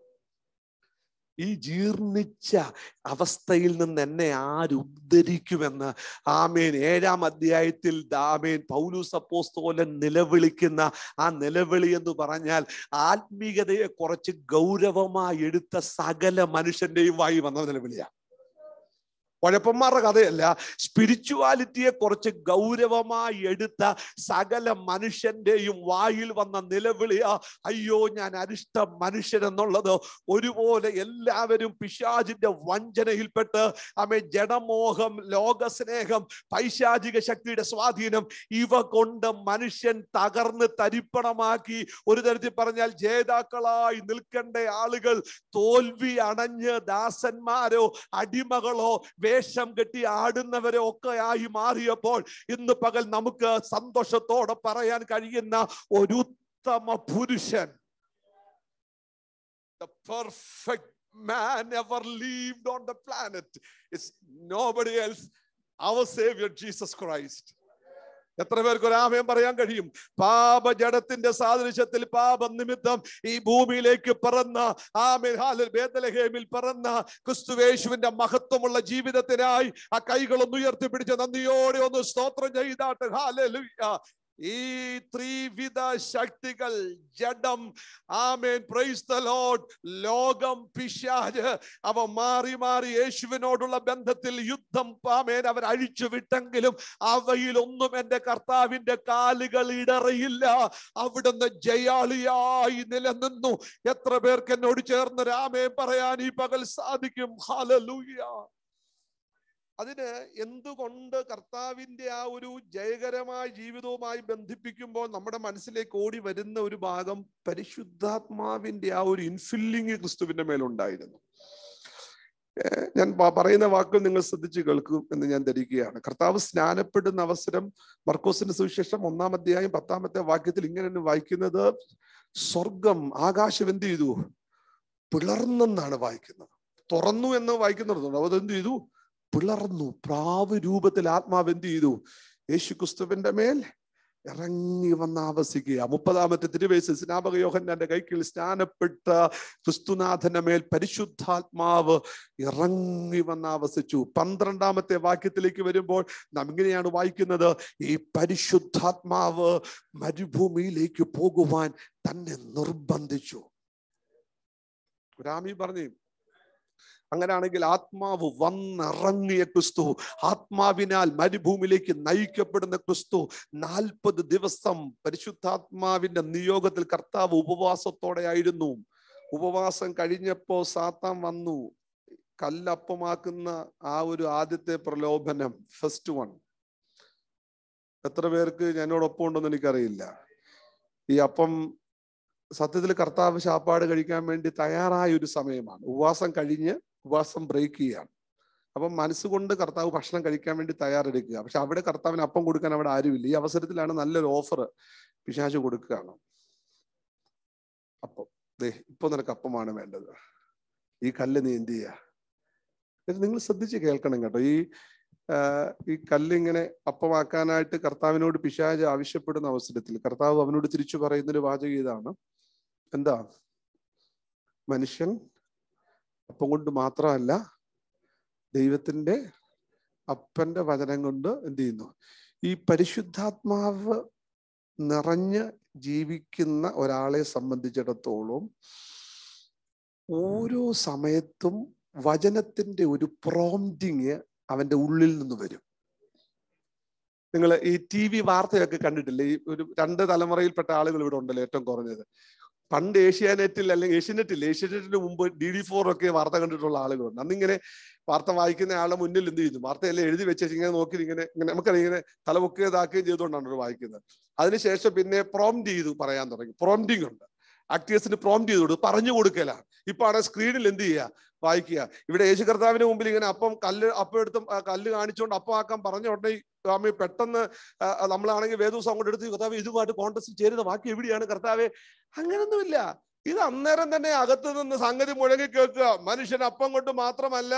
ഈ ജീർണിച്ച അവസ്ഥയിൽ നിന്ന് എന്നെ ആരുദ്ധരിക്കുമെന്ന് ആമേൻ ഏഴാം അധ്യായത്തിൽ ആമേൻ പൗലൂസ് അപ്പോസ്തോലൻ നിലവിളിക്കുന്ന ആ നിലവിളി എന്ന് പറഞ്ഞാൽ ആത്മീയതയെ കുറച്ച് ഗൗരവമായി എടുത്ത സകല മനുഷ്യന്റെയും വായി വന്ന നിലവിളിയാ കുഴപ്പന്മാരുടെ കഥയല്ല സ്പിരിച്വാലിറ്റിയെ കുറച്ച് ഗൗരവമായി എടുത്ത സകല മനുഷ്യന്റെയും വായിൽ വന്ന നിലവിളിയാ അയ്യോ ഞാൻ അരിഷ്ട മനുഷ്യൻ എന്നുള്ളത് ഒരുപോലെ എല്ലാവരും പിശാചിന്റെ വഞ്ചനയിൽപ്പെട്ട് അമ്മ ജഡമോഹം ലോകസ്നേഹം പൈശാചിക ശക്തിയുടെ സ്വാധീനം ഇവ കൊണ്ട് മനുഷ്യൻ തകർന്ന് തരിപ്പണമാക്കി ഒരു തരത്തിൽ പറഞ്ഞാൽ ജേതാക്കളായി നിൽക്കേണ്ട ആളുകൾ തോൽവി അണഞ്ഞ് ദാസന്മാരോ അടിമകളോ വേഷം കെട്ടി ആടുന്നവരോ ഒക്കെ ആയി മാറിയപ്പോൾ ഇന്ന് പകൽ നമുക്ക് സന്തോഷത്തോടെ പറയാൻ കഴിയുന്ന ഒരു ഉത്തമ പുരുഷൻ the perfect man ever lived on the planet is nobody else our savior jesus christ എത്ര പേർക്ക് ഒരു ആമയം പറയാൻ കഴിയും പാപജടത്തിന്റെ സാദൃശ്യത്തിൽ പാപം നിമിത്തം ഈ ഭൂമിയിലേക്ക് പിറന്ന ആമേൻ ഹാലൽ ബേത്തലഹേമിൽ പിറന്ന ക്രിസ്തുവേശുവിന്റെ മഹത്വമുള്ള ജീവിതത്തിനായി ആ കൈകളൊന്ന് ഉയർത്തിപ്പിടിച്ച് നന്ദിയോടെ ഒന്ന് സ്തോത്രം ചെയ്താട്ട് ഹാലലുയ്യ ഈ ത്രിവിധ ശക്തികൾ ജഡം ആമേൻ പ്രൈസ് ദ ലോർഡ് ലോകം പിശാജ് അവ മാറി മാറി യേശുവിനോടുള്ള ബന്ധത്തിൽ യുദ്ധം ആമേൻ അവർ അഴിച്ചു വിട്ടെങ്കിലും അവയിലൊന്നും എൻ്റെ കർത്താവിന്റെ കാലുകൾ ഇടറിയില്ല അവിടുന്ന് ജയാളിയായി നിലനിന്നു എത്ര പേർക്ക് എന്നോട് ചേർന്ന് രാമേ പറയാൻ ഈ പകൽ സാധിക്കും ഹാലലൂയ അതിന് എന്തുകൊണ്ട് കർത്താവിന്റെ ആ ഒരു ജയകരമായ ജീവിതവുമായി ബന്ധിപ്പിക്കുമ്പോൾ നമ്മുടെ മനസ്സിലേക്ക് ഓടി വരുന്ന ഒരു ഭാഗം പരിശുദ്ധാത്മാവിന്റെ ആ ഒരു ഇൻഫില്ലിങ് ക്രിസ്തുവിന്റെ മേലുണ്ടായിരുന്നു ഏർ ഞാൻ പ- പറയുന്ന വാക്കുകൾ നിങ്ങൾ ശ്രദ്ധിച്ചു കേൾക്കും എന്ന് ഞാൻ ധരിക്കുകയാണ് കർത്താവ് സ്നാനപ്പെടുന്ന അവസരം മർക്കോസിന്റെ സുവിശേഷം ഒന്നാം അധ്യായം പത്താമത്തെ വാക്യത്തിൽ ഇങ്ങനെ വായിക്കുന്നത് സ്വർഗം ആകാശം എന്ത് ചെയ്തു പിളർന്നെന്നാണ് വായിക്കുന്നത് തുറന്നു എന്ന് വായിക്കുന്നുണ്ട് അതെന്ത് ചെയ്തു പിളർന്നു പ്രാവ് രൂപത്തിൽ ആത്മാവ് എന്ത് ചെയ്തു യേശു ക്രിസ്തുവിന്റെ മേൽ ഇറങ്ങി വന്ന് ആവസിക്കുക മുപ്പതാമത്തെ തിരുവയസ് സ്നാപക യോഹന്നാന്റെ കൈക്കിൽ സ്നാനപ്പെട്ട ക്രിസ്തുനാഥന്റെ മേൽ പരിശുദ്ധാത്മാവ് ഇറങ്ങി വന്ന് ആവസിച്ചു പന്ത്രണ്ടാമത്തെ വാക്യത്തിലേക്ക് വരുമ്പോൾ നാം ഇങ്ങനെയാണ് വായിക്കുന്നത് ഈ പരിശുദ്ധാത്മാവ് മരുഭൂമിയിലേക്ക് പോകുവാൻ തന്നെ നിർബന്ധിച്ചു രാമി പറഞ്ഞു അങ്ങനെയാണെങ്കിൽ ആത്മാവ് വന്നിറങ്ങിയ ക്രിസ്തു ആത്മാവിനാൽ മരുഭൂമിയിലേക്ക് നയിക്കപ്പെടുന്ന ക്രിസ്തു നാൽപ്പത് ദിവസം പരിശുദ്ധാത്മാവിന്റെ നിയോഗത്തിൽ കർത്താവ് ഉപവാസത്തോടെ ആയിരുന്നു ഉപവാസം കഴിഞ്ഞപ്പോ സാത്താൻ വന്നു കല്ലപ്പമാക്കുന്ന ആ ഒരു ആദ്യത്തെ പ്രലോഭനം ഫസ്റ്റ് വൺ എത്ര പേർക്ക് എന്നോടൊപ്പം ഉണ്ടെന്ന് എനിക്കറിയില്ല ഈ അപ്പം സത്യത്തിൽ കർത്താവ് ശാപ്പാട് കഴിക്കാൻ വേണ്ടി തയ്യാറായ ഒരു സമയമാണ് ഉപവാസം കഴിഞ്ഞ് ഉപവാസം ബ്രേക്ക് ചെയ്യാണ് അപ്പം മനസ്സുകൊണ്ട് കർത്താവ് ഭക്ഷണം കഴിക്കാൻ വേണ്ടി തയ്യാറെടുക്കുക പക്ഷെ അവിടെ കർത്താവിന് അപ്പം കൊടുക്കാൻ അവിടെ ആരുമില്ല ഈ അവസരത്തിലാണ് നല്ലൊരു ഓഫർ പിശാച് കൊടുക്കുകയാണ് അപ്പം ദേ ഇപ്പൊ നിനക്ക് അപ്പമാണ് വേണ്ടത് ഈ കല്ല് നീ എന്ത് ചെയ്യുക ഇത് നിങ്ങൾ ശ്രദ്ധിച്ച് കേൾക്കണം കേട്ടോ ഈ ആഹ് ഈ കല്ലിങ്ങനെ അപ്പമാക്കാനായിട്ട് കർത്താവിനോട് പിശാജ് ആവശ്യപ്പെടുന്ന അവസരത്തിൽ കർത്താവ് അവനോട് തിരിച്ചു പറയുന്നൊരു വാചകം ഇതാണ് എന്താ മനുഷ്യൻ അപ്പം കൊണ്ട് മാത്രമല്ല ദൈവത്തിന്റെ അപ്പന്റെ വചനം കൊണ്ട് എന്ത് ചെയ്യുന്നു ഈ പരിശുദ്ധാത്മാവ് നിറഞ്ഞ് ജീവിക്കുന്ന ഒരാളെ സംബന്ധിച്ചിടത്തോളം ഓരോ സമയത്തും വചനത്തിന്റെ ഒരു പ്രോംറ്റിങ് അവന്റെ ഉള്ളിൽ നിന്ന് വരും നിങ്ങൾ ഈ ടി വി വാർത്തയൊക്കെ കണ്ടിട്ടില്ലേ ഈ ഒരു രണ്ട് തലമുറയിൽപ്പെട്ട ആളുകൾ ഇവിടെ ഉണ്ടല്ലോ ഏറ്റവും കുറഞ്ഞത് പണ്ട് ഏഷ്യാനെറ്റിൽ അല്ലെങ്കിൽ ഏഷ്യാനെറ്റിൽ ഏഷ്യാനെറ്റിന് മുമ്പ് ഡി ഡി ഫോർ ഒക്കെ വാർത്ത കണ്ടിട്ടുള്ള ആളുകളുണ്ട് അന്നിങ്ങനെ വാർത്ത വായിക്കുന്ന ആളുടെ മുന്നിൽ എന്ത് ചെയ്യുന്നു വാർത്തയെല്ലാം എഴുതി വെച്ച് ഇങ്ങനെ നോക്കി ഇങ്ങനെ ഇങ്ങനെ നമുക്കറിയാം ഇങ്ങനെ തലപൊക്കുകയതാക്കുകയും ചെയ്തുകൊണ്ടാണ് ഇത് വായിക്കുന്നത് അതിനുശേഷം പിന്നെ പ്രോംപ്റ്റ് ചെയ്തു പറയാൻ തുടങ്ങി പ്രോംപ്റ്റിംഗ് ഉണ്ട് ആക്ടേഴ്സിന് പ്രോംപ്റ്റ് ചെയ്ത് കൊടുക്കും പറഞ്ഞു കൊടുക്കലാണ് ഇപ്പൊ ആണ് സ്ക്രീനിൽ എന്ത് ചെയ്യുക വായിക്കുക ഇവിടെ യേശു കർത്താവിന് മുമ്പിൽ ഇങ്ങനെ അപ്പം കല്ല് അപ്പം എടുത്തും ആ കല്ല് കാണിച്ചുകൊണ്ട് അപ്പം ആക്കാൻ പറഞ്ഞ ഉടനെ സ്വാമി പെട്ടെന്ന് ആ, ആ, നമ്മളാണെങ്കിൽ വേദോസം അങ്ങോട്ട് എടുത്ത് കർത്താവ് ഇതുമായിട്ട് കോൺടസ്റ്റ് ചേരുന്ന ബാക്കി എവിടെയാണ് കർത്താവെ അങ്ങനൊന്നുമില്ല ഇത് അന്നേരം തന്നെ അകത്ത് നിന്ന് സംഗതി മുഴങ്ങി കേൾക്കുക മനുഷ്യൻ അപ്പം കൊണ്ട് മാത്രമല്ല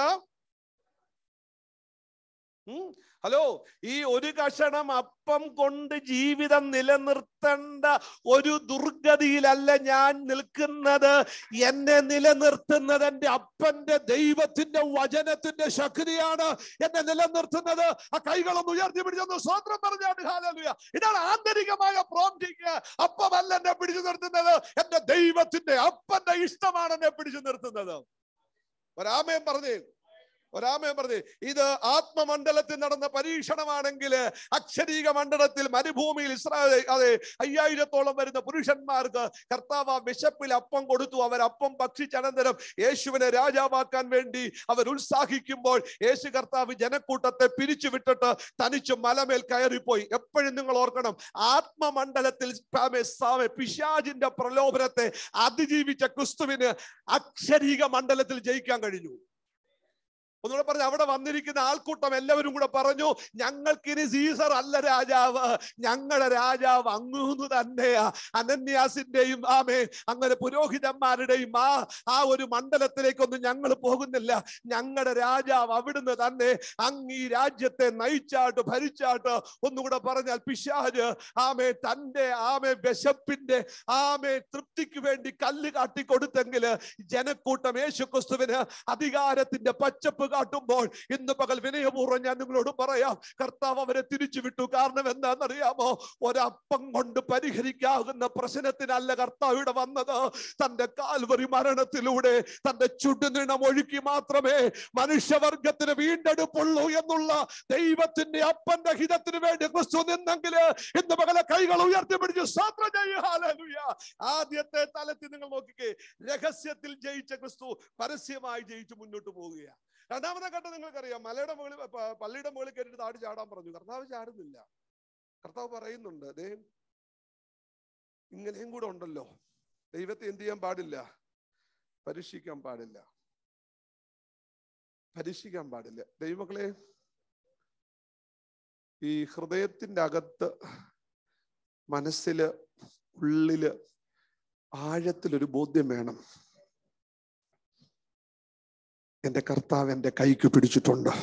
ഉം. ഹലോ ഈ ഒരു കഷണം അപ്പം കൊണ്ട് ജീവിതം നിലനിർത്തേണ്ട ഒരു ദുർഗതിയിലല്ല ഞാൻ നിൽക്കുന്നത് എന്നെ നിലനിർത്തുന്നത് എന്റെ അപ്പന്റെ ദൈവത്തിന്റെ വചനത്തിന്റെ ശക്തിയാണ് എന്നെ നിലനിർത്തുന്നത് ആ കൈകളൊന്ന് ഉയർത്തി പിടിച്ചൊന്ന് സ്വന്തം പറഞ്ഞാണ് ഹാലലുയ ഇതാണ് ആന്തരികമായ പ്രോംറ്റിങ് അപ്പമല്ല എന്നെ പിടിച്ചു നിർത്തുന്നത് എന്റെ ദൈവത്തിന്റെ അപ്പന്റെ ഇഷ്ടമാണ് എന്നെ പിടിച്ചു നിർത്തുന്നത് ഒരാമയം പറഞ്ഞേ ഒരാമയം പറഞ്ഞേ ഇത് ആത്മമണ്ഡലത്തിൽ നടന്ന പരീക്ഷണമാണെങ്കിൽ അക്ഷരീക മണ്ഡലത്തിൽ മരുഭൂമിയിൽ ഇസ്രായേൽ അതെ അയ്യായിരത്തോളം വരുന്ന പുരുഷന്മാർക്ക് കർത്താവ് ആ വിശപ്പിൽ അപ്പം കൊടുത്തു അവർ അപ്പം ഭക്ഷിച്ചനന്തരം യേശുവിനെ രാജാവാക്കാൻ വേണ്ടി അവർ ഉത്സാഹിക്കുമ്പോൾ യേശു കർത്താവ് ജനക്കൂട്ടത്തെ പിരിച്ചുവിട്ടിട്ട് തനിച്ച് മലമേൽ കയറിപ്പോയി എപ്പോഴും നിങ്ങൾ ഓർക്കണം ആത്മമണ്ഡലത്തിൽ സാമേ- സാമേ പിശാചിന്റെ പ്രലോഭനത്തെ അതിജീവിച്ച ക്രിസ്തുവിന് അക്ഷരീക മണ്ഡലത്തിൽ ജയിക്കാൻ കഴിഞ്ഞു ഒന്നുകൂടെ പറഞ്ഞു അവിടെ വന്നിരിക്കുന്ന ആൾക്കൂട്ടം എല്ലാവരും കൂടെ പറഞ്ഞു ഞങ്ങൾക്കിനി സീസർ അല്ല രാജാവ് ഞങ്ങളുടെ രാജാവ് അങ്ങൂന്ന് തന്നെയാ അനന്യാസിന്റെയും ആമേ അങ്ങനെ പുരോഹിതന്മാരുടെയും ആ ആ ഒരു മണ്ഡലത്തിലേക്കൊന്നും ഞങ്ങൾ പോകുന്നില്ല ഞങ്ങളുടെ രാജാവ് അവിടുന്ന് തന്നെ അങ്ങ് ഈ രാജ്യത്തെ നയിച്ചാട്ട് ഭരിച്ചാട്ട് ഒന്നുകൂടെ പറഞ്ഞാൽ പിശാജ് ആമേ തന്റെ ആമേ വിശപ്പിന്റെ ആമേ തൃപ്തിക്ക് വേണ്ടി കല്ല് കാട്ടി കൊടുത്തെങ്കിൽ ജനക്കൂട്ടം യേശു ക്രിസ്തുവിന് അധികാരത്തിന്റെ പച്ചപ്പ് കാട്ടുമ്പോൾ ഇന്ന് പകൽ വിനയപൂർവ്വം ഞാൻ നിങ്ങളോട് പറയാം കർത്താവ് അവരെ തിരിച്ചു വിട്ടു കാരണം എന്താണെന്നറിയാമോ ഒരപ്പം കൊണ്ട് പരിഹരിക്കാവുന്ന പ്രശ്നത്തിനല്ല കർത്താവ് ഇവിടെ വന്നത് തന്റെ കാൽവറി മരണത്തിലൂടെ തന്റെ ചുടുനിണം ഒഴുക്കി മാത്രമേ മനുഷ്യവർഗത്തിന് വീണ്ടെടുപ്പുള്ളൂ എന്നുള്ള ദൈവത്തിന്റെ അപ്പന്റെ ഹിതത്തിന് വേണ്ടി ക്രിസ്തു നിന്നെങ്കിൽ ഇന്ന് പകലെ കൈകൾ ഉയർത്തിപ്പിടിച്ചു സ്തോത്രം ചെയ്യുക. ഹല്ലേലൂയ. ആദ്യത്തെ തലത്തിൽ നിങ്ങൾ നോക്കിക്കേ രഹസ്യത്തിൽ ജയിച്ച ക്രിസ്തു പരസ്യമായി ജയിച്ചു മുന്നോട്ട് പോവുകയാണ് രണ്ടാമത്തെ ഘട്ടം നിങ്ങൾക്കറിയാം മലയുടെ മുകളിൽ പ- പള്ളിയുടെ മുകളിൽ കയറിയിട്ട് താടി ചാടാൻ പറഞ്ഞു കർത്താവ് ചാടുന്നില്ല കർത്താവ് പറയുന്നുണ്ട് ദേ ഇങ്ങനെയും കൂടെ ഉണ്ടല്ലോ ദൈവത്തെ എന്ത് ചെയ്യാൻ പാടില്ല പരീക്ഷിക്കാൻ പാടില്ല പരീക്ഷിക്കാൻ പാടില്ല ദൈവമക്കളെ ഈ ഹൃദയത്തിന്റെ അകത്ത് മനസ്സില് ഉള്ളില് ആഴത്തിലൊരു ബോധ്യം വേണം എന്റെ കർത്താവ് എന്റെ കൈക്ക് പിടിച്ചിട്ടുണ്ട്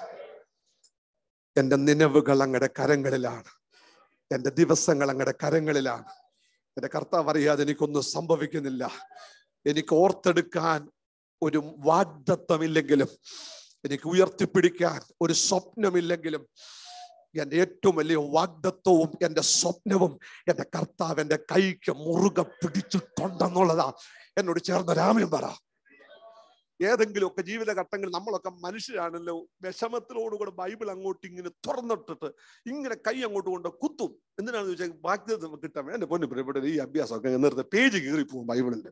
എന്റെ നിലവുകൾ അങ്ങയുടെ കരങ്ങളിലാണ് എന്റെ ദിവസങ്ങൾ അങ്ങയുടെ കരങ്ങളിലാണ് എന്റെ കർത്താവ് അറിയാതെ എനിക്കൊന്നും സംഭവിക്കുന്നില്ല എനിക്ക് ഓർത്തെടുക്കാൻ ഒരു വാഗ്ദത്വമില്ലെങ്കിലും എനിക്ക് ഉയർത്തിപ്പിടിക്കാൻ ഒരു സ്വപ്നമില്ലെങ്കിലും എന്റെ ഏറ്റവും വലിയ വാഗ്ദത്വവും എന്റെ സ്വപ്നവും എന്റെ കർത്താവ് എന്റെ കൈക്ക് മുറുകെ പിടിച്ചിട്ടുണ്ടെന്നുള്ളതാ എന്നോട് ചേർന്ന രാമ്യം പറ ഏതെങ്കിലുമൊക്കെ ജീവിതഘട്ടങ്ങളിൽ നമ്മളൊക്കെ മനുഷ്യരാണല്ലോ വിഷമത്തിലോടുകൂടെ ബൈബിൾ അങ്ങോട്ട് ഇങ്ങനെ തുറന്നിട്ടിട്ട് ഇങ്ങനെ കൈ അങ്ങോട്ട് കൊണ്ട് കുത്തും എന്തിനാണെന്ന് ചോദിച്ചാൽ ബാധ്യത കിട്ടാൻ എന്റെ പൊന്നു പ്രിയപ്പെട്ട ഈ അഭ്യാസമൊക്കെ നേരത്തെ പേജ് കീറി പോകും ബൈബിളിന്റെ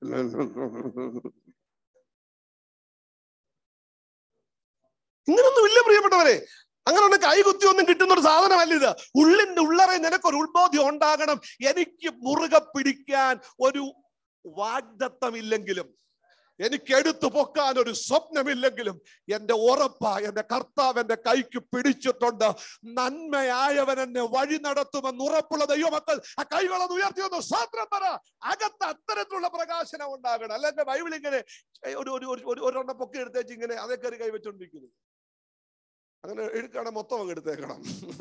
ഇങ്ങനൊന്നും ഇല്ല പ്രിയപ്പെട്ടവരെ അങ്ങനെ ഒന്ന് കൈകുത്തി ഒന്നും കിട്ടുന്ന ഒരു സാധനമല്ല ഇത് ഉള്ളിന്റെ ഉള്ളറെ നിനക്കൊരു ഉത്ബോധ്യം ഉണ്ടാകണം എനിക്ക് മുറുകെ പിടിക്കാൻ ഒരു വാഗ്ദത്തമില്ലെങ്കിലും എനിക്ക് എടുത്തു പൊക്കാൻ ഒരു സ്വപ്നമില്ലെങ്കിലും എന്റെ ഉറപ്പ എന്റെ കർത്താവ് എന്റെ കൈക്ക് പിടിച്ചിട്ടുണ്ട് നന്മയായവൻ എന്നെ വഴി നടത്തുമെന്ന് ഉറപ്പുള്ള ദൈവമക്കൾ ആ കൈകളൊന്ന് ഉയർത്തി ഒന്ന് സ്വാത്രം പറ അകത്ത് അത്തരത്തിലുള്ള പ്രകാശനം ഉണ്ടാകണം അല്ല എന്റെ ബൈബിൾ ഇങ്ങനെ ഒരു ഒരു ഒരു- ഒരു ഒരെണ്ണം പൊക്കി എടുത്തേച്ച് ഇങ്ങനെ അതേ കയറി കൈവച്ചോണ്ടിരിക്കുന്നു അങ്ങനെ എടുക്കുകയാണെങ്കിൽ മൊത്തം അങ്ങ് എടുത്തേക്കണം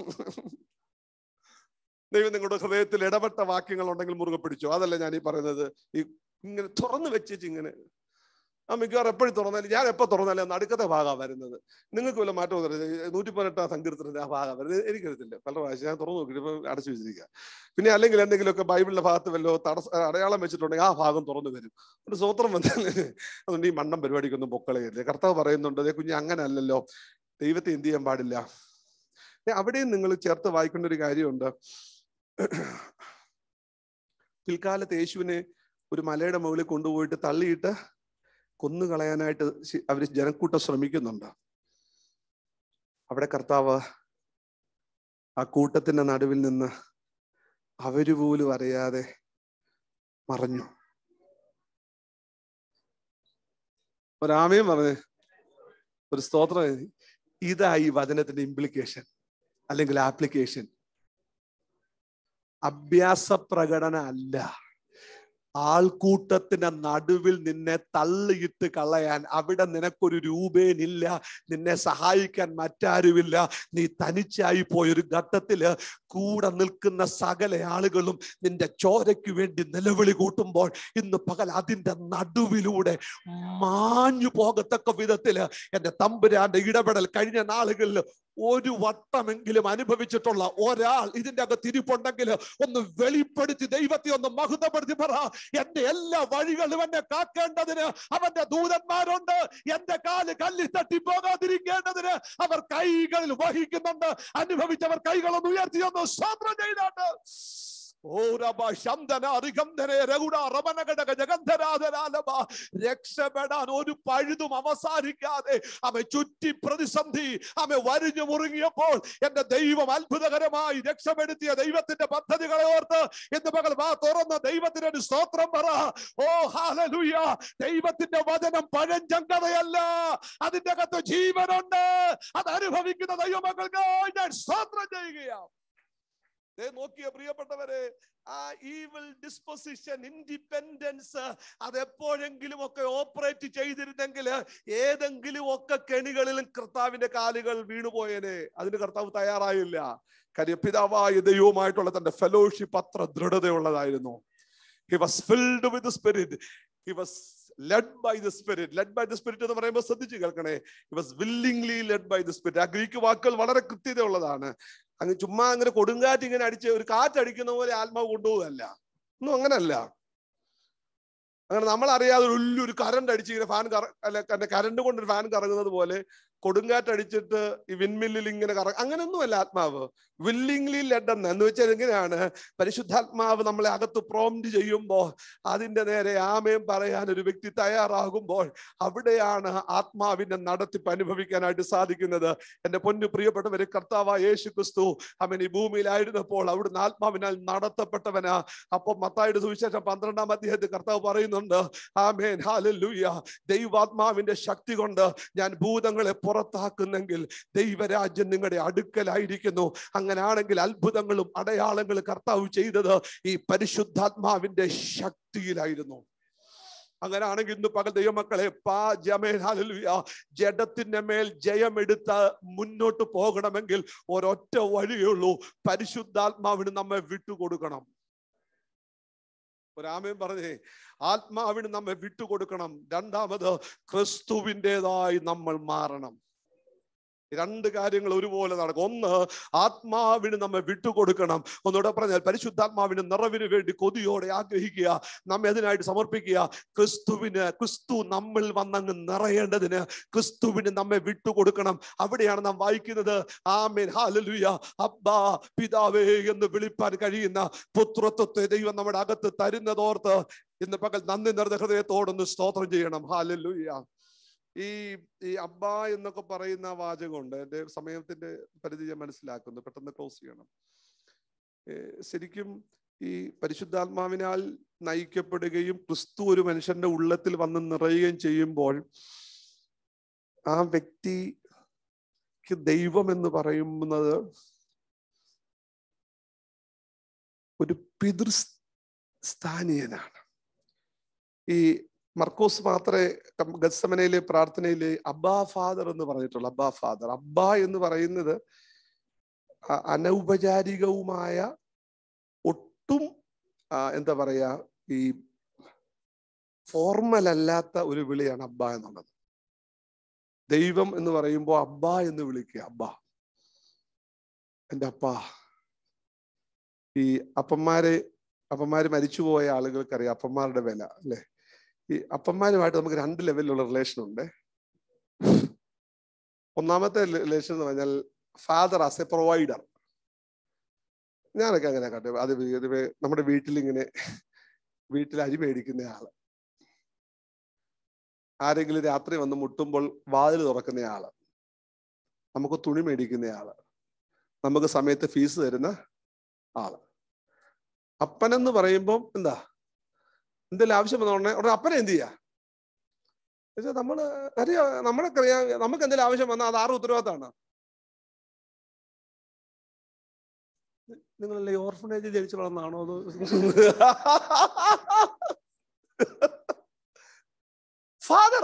ദൈവം നിങ്ങളുടെ ഹൃദയത്തിൽ ഇടപെട്ട വാക്യങ്ങൾ ഉണ്ടെങ്കിൽ മുറുകെ പിടിച്ചോ അതല്ല ഞാൻ ഈ പറയുന്നത് ഈ ഇങ്ങനെ തുറന്നു വെച്ചേച്ച് ഇങ്ങനെ ആ മിക്കവാറും എപ്പോഴും തുറന്നാലും ഞാൻ എപ്പോ തുറന്നാലും നടുക്കത്തെ ഭാഗമാണ് വരുന്നത് നിങ്ങൾക്ക് വല്ല മാറ്റം വന്നില്ല നൂറ്റി പതിനെട്ടാം സങ്കീർത്തനത്തിന്റെ ആ ഭാഗം വരുന്നത് എനിക്കറിയത്തില്ല പല പ്രാവശ്യം ഞാൻ തുറന്നു നോക്കിയിട്ട് ഇപ്പൊ അടച്ചു വെച്ചിരിക്കുക പിന്നെ അല്ലെങ്കിൽ എന്തെങ്കിലുമൊക്കെ ബൈബിളിന്റെ ഭാഗത്ത് വല്ലോ തടസ്സ അടയാളം വെച്ചിട്ടുണ്ടെങ്കിൽ ആ ഭാഗം തുറന്നു വരും ഒരു സ്വത്രം വന്നാൽ അതുകൊണ്ട് ഈ മണ്ണം പരിപാടിക്കൊന്നും പൊക്കളയില്ല കർത്താവ് പറയുന്നുണ്ട് അതേ കുഞ്ഞ് അങ്ങനെ അല്ലല്ലോ ദൈവത്തെ എന്ത് ചെയ്യാൻ പാടില്ല ഏ, അവിടെയും നിങ്ങൾ ചേർത്ത് വായിക്കേണ്ട ഒരു കാര്യമുണ്ട് പിൽക്കാലത്ത് യേശുവിനെ ഒരു മലയുടെ മുകളിൽ കൊണ്ടുപോയിട്ട് തള്ളിയിട്ട് കൊന്നു കളയാനായിട്ട് ശി- അവര് ജനക്കൂട്ടം ശ്രമിക്കുന്നുണ്ട് അവിടെ കർത്താവ് ആ കൂട്ടത്തിന്റെ നടുവിൽ നിന്ന് അവര് പോലും അറിയാതെ മറഞ്ഞു ഒരാമയും പറഞ്ഞ് ഒരു സ്തോത്രം എഴുതി. ഇതാ ഈ വചനത്തിന്റെ ഇംപ്ലിക്കേഷൻ അല്ലെങ്കിൽ ആപ്ലിക്കേഷൻ അഭ്യാസ പ്രകടന അല്ല ആൾക്കൂട്ടത്തിന്റെ നടുവിൽ നിന്നെ തള്ളിയിട്ട് കളയാൻ അവിടെ നിനക്കൊരു രൂപേനില്ല നിന്നെ സഹായിക്കാൻ മറ്റാരുമില്ല നീ തനിച്ചായി പോയൊരു ഘട്ടത്തില് കൂടെ നിൽക്കുന്ന സകല ആളുകളും നിന്റെ ചോരയ്ക്ക് വേണ്ടി നിലവിളി കൂട്ടുമ്പോൾ ഇന്ന് പകൽ അതിന്റെ നടുവിലൂടെ മാഞ്ഞു പോകത്തക്ക വിധത്തില് എന്റെ തമ്പുരാന്റെ ഇടപെടൽ കഴിഞ്ഞ നാളുകളിൽ ഒരു വട്ടമെങ്കിലും അനുഭവിച്ചിട്ടുള്ള ഒരാൾ ഇതിന്റെ അകത്ത് ഇരിപ്പുണ്ടെങ്കിൽ ഒന്ന് വെളിപ്പെടുത്തി ദൈവത്തെ ഒന്ന് മഹത്വപ്പെടുത്തി പറ എന്റെ എല്ലാ വഴികളും എന്നെ കാക്കേണ്ടതിന് അവന്റെ ദൂതന്മാരുണ്ട് എന്റെ കാല് കല്ലിൽ തട്ടി പോകാതിരിക്കേണ്ടതിന് അവർ കൈകളിൽ വഹിക്കുന്നുണ്ട് അനുഭവിച്ചവർ കൈകളൊന്ന് ഉയർത്തിയൊന്ന് സ്വന്തം ചെയ്താണ്ട് ഓ രബ ശന്തന അരിഗന്ധനെ രഘുട റമനഘടക ജഗന്ധരാധരാലഭ രക്ഷപ്പെടാൻ ഒരു പഴുതും അവസാനിക്കാതെ അവ ചുറ്റി പ്രതിസന്ധി അവ വരിഞ്ഞു മുറുങ്ങിയപ്പോൾ എന്റെ ദൈവം അത്ഭുതകരമായി രക്ഷപ്പെടുത്തിയ ദൈവത്തിന്റെ പദ്ധതികളെ ഓർത്ത് എന്ന് പകൽ വാ തുറന്ന ദൈവത്തിന് ഒരു സ്തോത്രം പറ ഓ ഹാലലുയ ദൈവത്തിന്റെ വചനം പഴഞ്ചങ്കതയല്ല അതിന്റെ അകത്ത് ജീവനുണ്ട് അത് അനുഭവിക്കുന്ന ദൈവമക്കൾക്ക് ഞാൻ സ്തോത്രം ചെയ്യുകയാണ് ദേ നോക്കിയ പ്രിയപ്പെട്ടവരെ ആ ഈവിൾ ഡിസ്പൊസിഷൻ ഇൻഡിപെൻഡൻസ് അത് എപ്പോഴെങ്കിലും ഒക്കെ ഓപ്പറേറ്റ് ചെയ്തിരുന്നെങ്കിൽ ഏതെങ്കിലും ഒക്കെ കെണികളിലും കർത്താവിന്റെ കാലുകൾ വീണുപോയേനെ അതിന് കർത്താവ് തയ്യാറായില്ല കാര്യം പിതാവായ ദൈവവുമായിട്ടുള്ള തന്റെ ഫെലോഷിപ്പ് അത്ര ദൃഢതയുള്ളതായിരുന്നു he was filled with spirit he was led by the spirit led by the spirit എന്ന് പറയുമ്പോൾ ശ്രദ്ധിച്ച് കേൾക്കണേ he was willingly led by the spirit ആ ഗ്രീക്ക് വാക്കുകൾ വളരെ കൃത്യതയുള്ളതാണ് അങ്ങ് ചുമ്മാ അങ്ങനെ കൊടുങ്കാറ്റ് ഇങ്ങനെ അടിച്ച് ഒരു കാറ്റടിക്കുന്ന പോലെ ആത്മാവ് കൊണ്ടുപോകല്ല ഒന്നും അങ്ങനല്ല അങ്ങനെ നമ്മൾ അറിയാതെ ഒരു വലിയൊരു കറണ്ട് അടിച്ച് ഇങ്ങനെ ഫാൻ കറ അല്ല കറണ്ട് കൊണ്ട് ഒരു ഫാൻ കറങ്ങുന്നത് പോലെ കൊടുങ്കാറ്റ് അടിച്ചിട്ട് ഈ വിൻമില്ലിൽ ഇങ്ങനെ കറ അങ്ങനെയൊന്നുമല്ല ആത്മാവ് വില്ലിംഗ്ലി ലെഡ് എന്ന് എന്ന് വെച്ചാൽ എങ്ങനെയാണ് പരിശുദ്ധാത്മാവ് നമ്മളെ അകത്ത് പ്രോംറ്റ് ചെയ്യുമ്പോൾ അതിന്റെ നേരെ ആമയം പറയാൻ ഒരു വ്യക്തി തയ്യാറാകുമ്പോൾ അവിടെയാണ് ആത്മാവിന്റെ നടത്തിപ്പ് അനുഭവിക്കാനായിട്ട് സാധിക്കുന്നത് എന്റെ പൊന്നു പ്രിയപ്പെട്ടവരെ കർത്താവ് യേശു ക്രിസ്തു അവൻ ഈ ഭൂമിയിലായിരുന്നപ്പോൾ അവിടുന്ന് ആത്മാവിനാൽ നടത്തപ്പെട്ടവനാ അപ്പം മത്തായുടെ സുവിശേഷം പന്ത്രണ്ടാം അധ്യായത്തിൽ കർത്താവ് പറയുന്നുണ്ട് ആമേൻ ഹാലൂയ ദൈവാത്മാവിന്റെ ശക്തി കൊണ്ട് ഞാൻ ഭൂതങ്ങളെ പുറത്താക്കുന്നെങ്കിൽ ദൈവരാജ്യം നിങ്ങളുടെ അടുക്കലായിരിക്കുന്നു അങ്ങനാണെങ്കിൽ അത്ഭുതങ്ങളും അടയാളങ്ങളും കർത്താവ് ചെയ്തത് ഈ പരിശുദ്ധാത്മാവിന്റെ ശക്തിയിലായിരുന്നു അങ്ങനെയാണെങ്കിൽ ഇന്ന് പകൽ ദൈവമക്കളെ പാ ജമേൽ ഹല്ലേലൂയ ജഡത്തിന്റെ മേൽ ജയമെടുത്ത് മുന്നോട്ട് പോകണമെങ്കിൽ ഒരൊറ്റ വഴിയേ ഉള്ളൂ പരിശുദ്ധാത്മാവിന് നമ്മെ വിട്ടുകൊടുക്കണം ഒരാമയും പറഞ്ഞേ ആത്മാവിന് നമ്മെ വിട്ടുകൊടുക്കണം രണ്ടാമത് ക്രിസ്തുവിൻ്റെതായി നമ്മൾ മാറണം രണ്ട് കാര്യങ്ങൾ ഒരുപോലെ നടക്കും ഒന്ന് ആത്മാവിന് നമ്മെ വിട്ടുകൊടുക്കണം ഒന്നുകൂടെ പറഞ്ഞാൽ പരിശുദ്ധാത്മാവിന് നിറവിന് വേണ്ടി കൊതിയോടെ ആഗ്രഹിക്കുക നമ്മെ അതിനായിട്ട് സമർപ്പിക്കുക ക്രിസ്തുവിന് ക്രിസ്തു നമ്മൾ വന്നങ്ങ് നിറയേണ്ടതിന് ക്രിസ്തുവിന് നമ്മെ വിട്ടുകൊടുക്കണം അവിടെയാണ് നാം വായിക്കുന്നത് ആമേൻ ഹാലലുയ അബ്ബാ പിതാവേ എന്ന് വിളിപ്പാൻ കഴിയുന്ന പുത്രത്വത്തെ ദൈവം നമ്മുടെ അകത്ത് തരുന്നതോർത്ത് ഇന്ന് പകൽ നന്ദി നിറഞ്ഞ ഹൃദയത്തോടൊന്ന് സ്തോത്രം ചെയ്യണം ഹാലലുയ ഈ ഈ അബ്ബ എന്നൊക്കെ പറയുന്ന വാചകമുണ്ട് എൻ്റെ സമയത്തിന്റെ പരിധി ഞാൻ മനസ്സിലാക്കുന്നു പെട്ടെന്ന് ക്ലോസ് ചെയ്യണം ഏ, ശരിക്കും ഈ പരിശുദ്ധാത്മാവിനാൽ നയിക്കപ്പെടുകയും ക്രിസ്തു ഒരു മനുഷ്യന്റെ ഉള്ളത്തിൽ വന്ന് നിറയുകയും ചെയ്യുമ്പോൾ ആ വ്യക്തിക്ക് ദൈവം എന്ന് പറയുന്നത് ഒരു പിതൃ സ്ഥാനീയനാണ് ഈ മർക്കോസ് മാത്രമേ കം- ഗത്സമനയിലെ പ്രാർത്ഥനയിലെ അബ്ബാ ഫാദർ എന്ന് പറഞ്ഞിട്ടുള്ളൂ അബ്ബാ ഫാദർ അബ്ബ എന്ന് പറയുന്നത് അ- അനൗപചാരികവുമായ ഒട്ടും ആ, എന്താ പറയാ ഈ ഫോർമൽ അല്ലാത്ത ഒരു വിളിയാണ് അബ്ബ എന്നുള്ളത് ദൈവം എന്ന് പറയുമ്പോൾ അബ്ബ എന്ന് വിളിക്കുക അബ്ബ എൻ്റെ അപ്പ ഈ അപ്പന്മാരെ അപ്പന്മാര് മരിച്ചുപോയ ആളുകൾക്കറിയാം അപ്പന്മാരുടെ വില അല്ലെ ഈ അപ്പന്മാരുമായിട്ട് നമുക്ക് രണ്ട് ലെവലിലുള്ള റിലേഷൻ ഉണ്ട് ഒന്നാമത്തെ റിലേഷൻ എന്ന് പറഞ്ഞാൽ ഫാദർ ആസ് എ പ്രൊവൈഡർ ഞാനൊക്കെ അങ്ങനെ കണ്ടു അത് വി- ഇത് വേ- നമ്മുടെ വീട്ടിൽ ഇങ്ങനെ വീട്ടിൽ അരി മേടിക്കുന്ന ആള് ആരെങ്കിലും രാത്രി വന്ന് മുട്ടുമ്പോൾ വാതിൽ തുറക്കുന്ന ആള് നമുക്ക് തുണി മേടിക്കുന്ന ആള് നമുക്ക് സമയത്ത് ഫീസ് തരുന്ന ആള് അപ്പനെന്ന് പറയുമ്പം എന്താ എന്തെങ്കിലും ആവശ്യം വന്ന ഉടനെ ഉടനെ അപ്പനെ എന്ത് ചെയ്യാ എന്നുവെച്ചാൽ നമ്മള് അറിയാ നമ്മളൊക്കെ അറിയാം നമുക്ക് എന്തെങ്കിലും ആവശ്യം വന്നാൽ അത് ആറ് ഉത്തരവാദിത്തമാണ് നിങ്ങളല്ലേ ഓർഫനേജ് ജനിച്ചു വളർന്നാണോ അത് ഫാദർ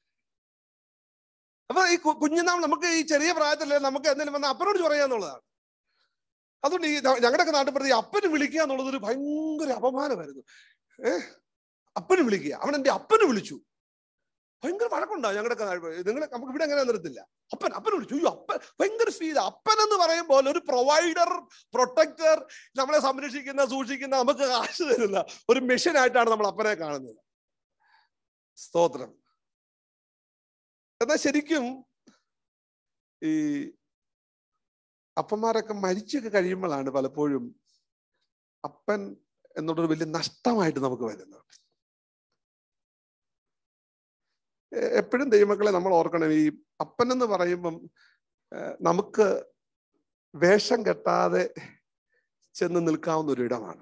അപ്പൊ ഈ കു- കുഞ്ഞുനാൾ നമുക്ക് ഈ ചെറിയ പ്രായത്തില് നമുക്ക് എന്തെങ്കിലും വന്ന അപ്പനോട് ചൊറയാന്നുള്ളതാണ് അതുകൊണ്ട് ഈ ഞങ്ങളുടെയൊക്കെ നാട്ടിൽ പ്രതി അപ്പന് വിളിക്കുക എന്നുള്ളത് ഒരു ഭയങ്കര അപമാനമായിരുന്നു ഏഹ് അപ്പന് വിളിക്കുക അവൻ എന്റെ അപ്പന് വിളിച്ചു ഭയങ്കര വഴക്കുണ്ടാവും ഞങ്ങളുടെ നിങ്ങൾ നമുക്ക് ഇവിടെ അങ്ങനെ നിർത്തില്ല അപ്പൻ അപ്പൻ വിളിച്ചു അയ്യോ അപ്പൻ ഭയങ്കര ഫീൽ അപ്പൻ എന്ന് പറയുമ്പോൾ ഒരു പ്രൊവൈഡർ പ്രൊട്ടക്ടർ നമ്മളെ സംരക്ഷിക്കുന്ന സൂക്ഷിക്കുന്ന നമുക്ക് കാശ് തരുന്ന ഒരു മെഷീൻ ആയിട്ടാണ് നമ്മൾ അപ്പനെ കാണുന്നത് സ്തോത്രം എന്നാൽ ശരിക്കും ഈ അപ്പന്മാരൊക്കെ മരിച്ചൊക്കെ കഴിയുമ്പോഴാണ് പലപ്പോഴും അപ്പൻ എന്നുള്ളൊരു വലിയ നഷ്ടമായിട്ട് നമുക്ക് വരുന്നത് എ- എപ്പോഴും ദൈവമക്കളെ നമ്മൾ ഓർക്കണം ഈ അപ്പൻ എന്ന് പറയുമ്പം ഏഹ്, നമുക്ക് വേഷം കെട്ടാതെ ചെന്ന് നിൽക്കാവുന്ന ഒരു ഇടമാണ്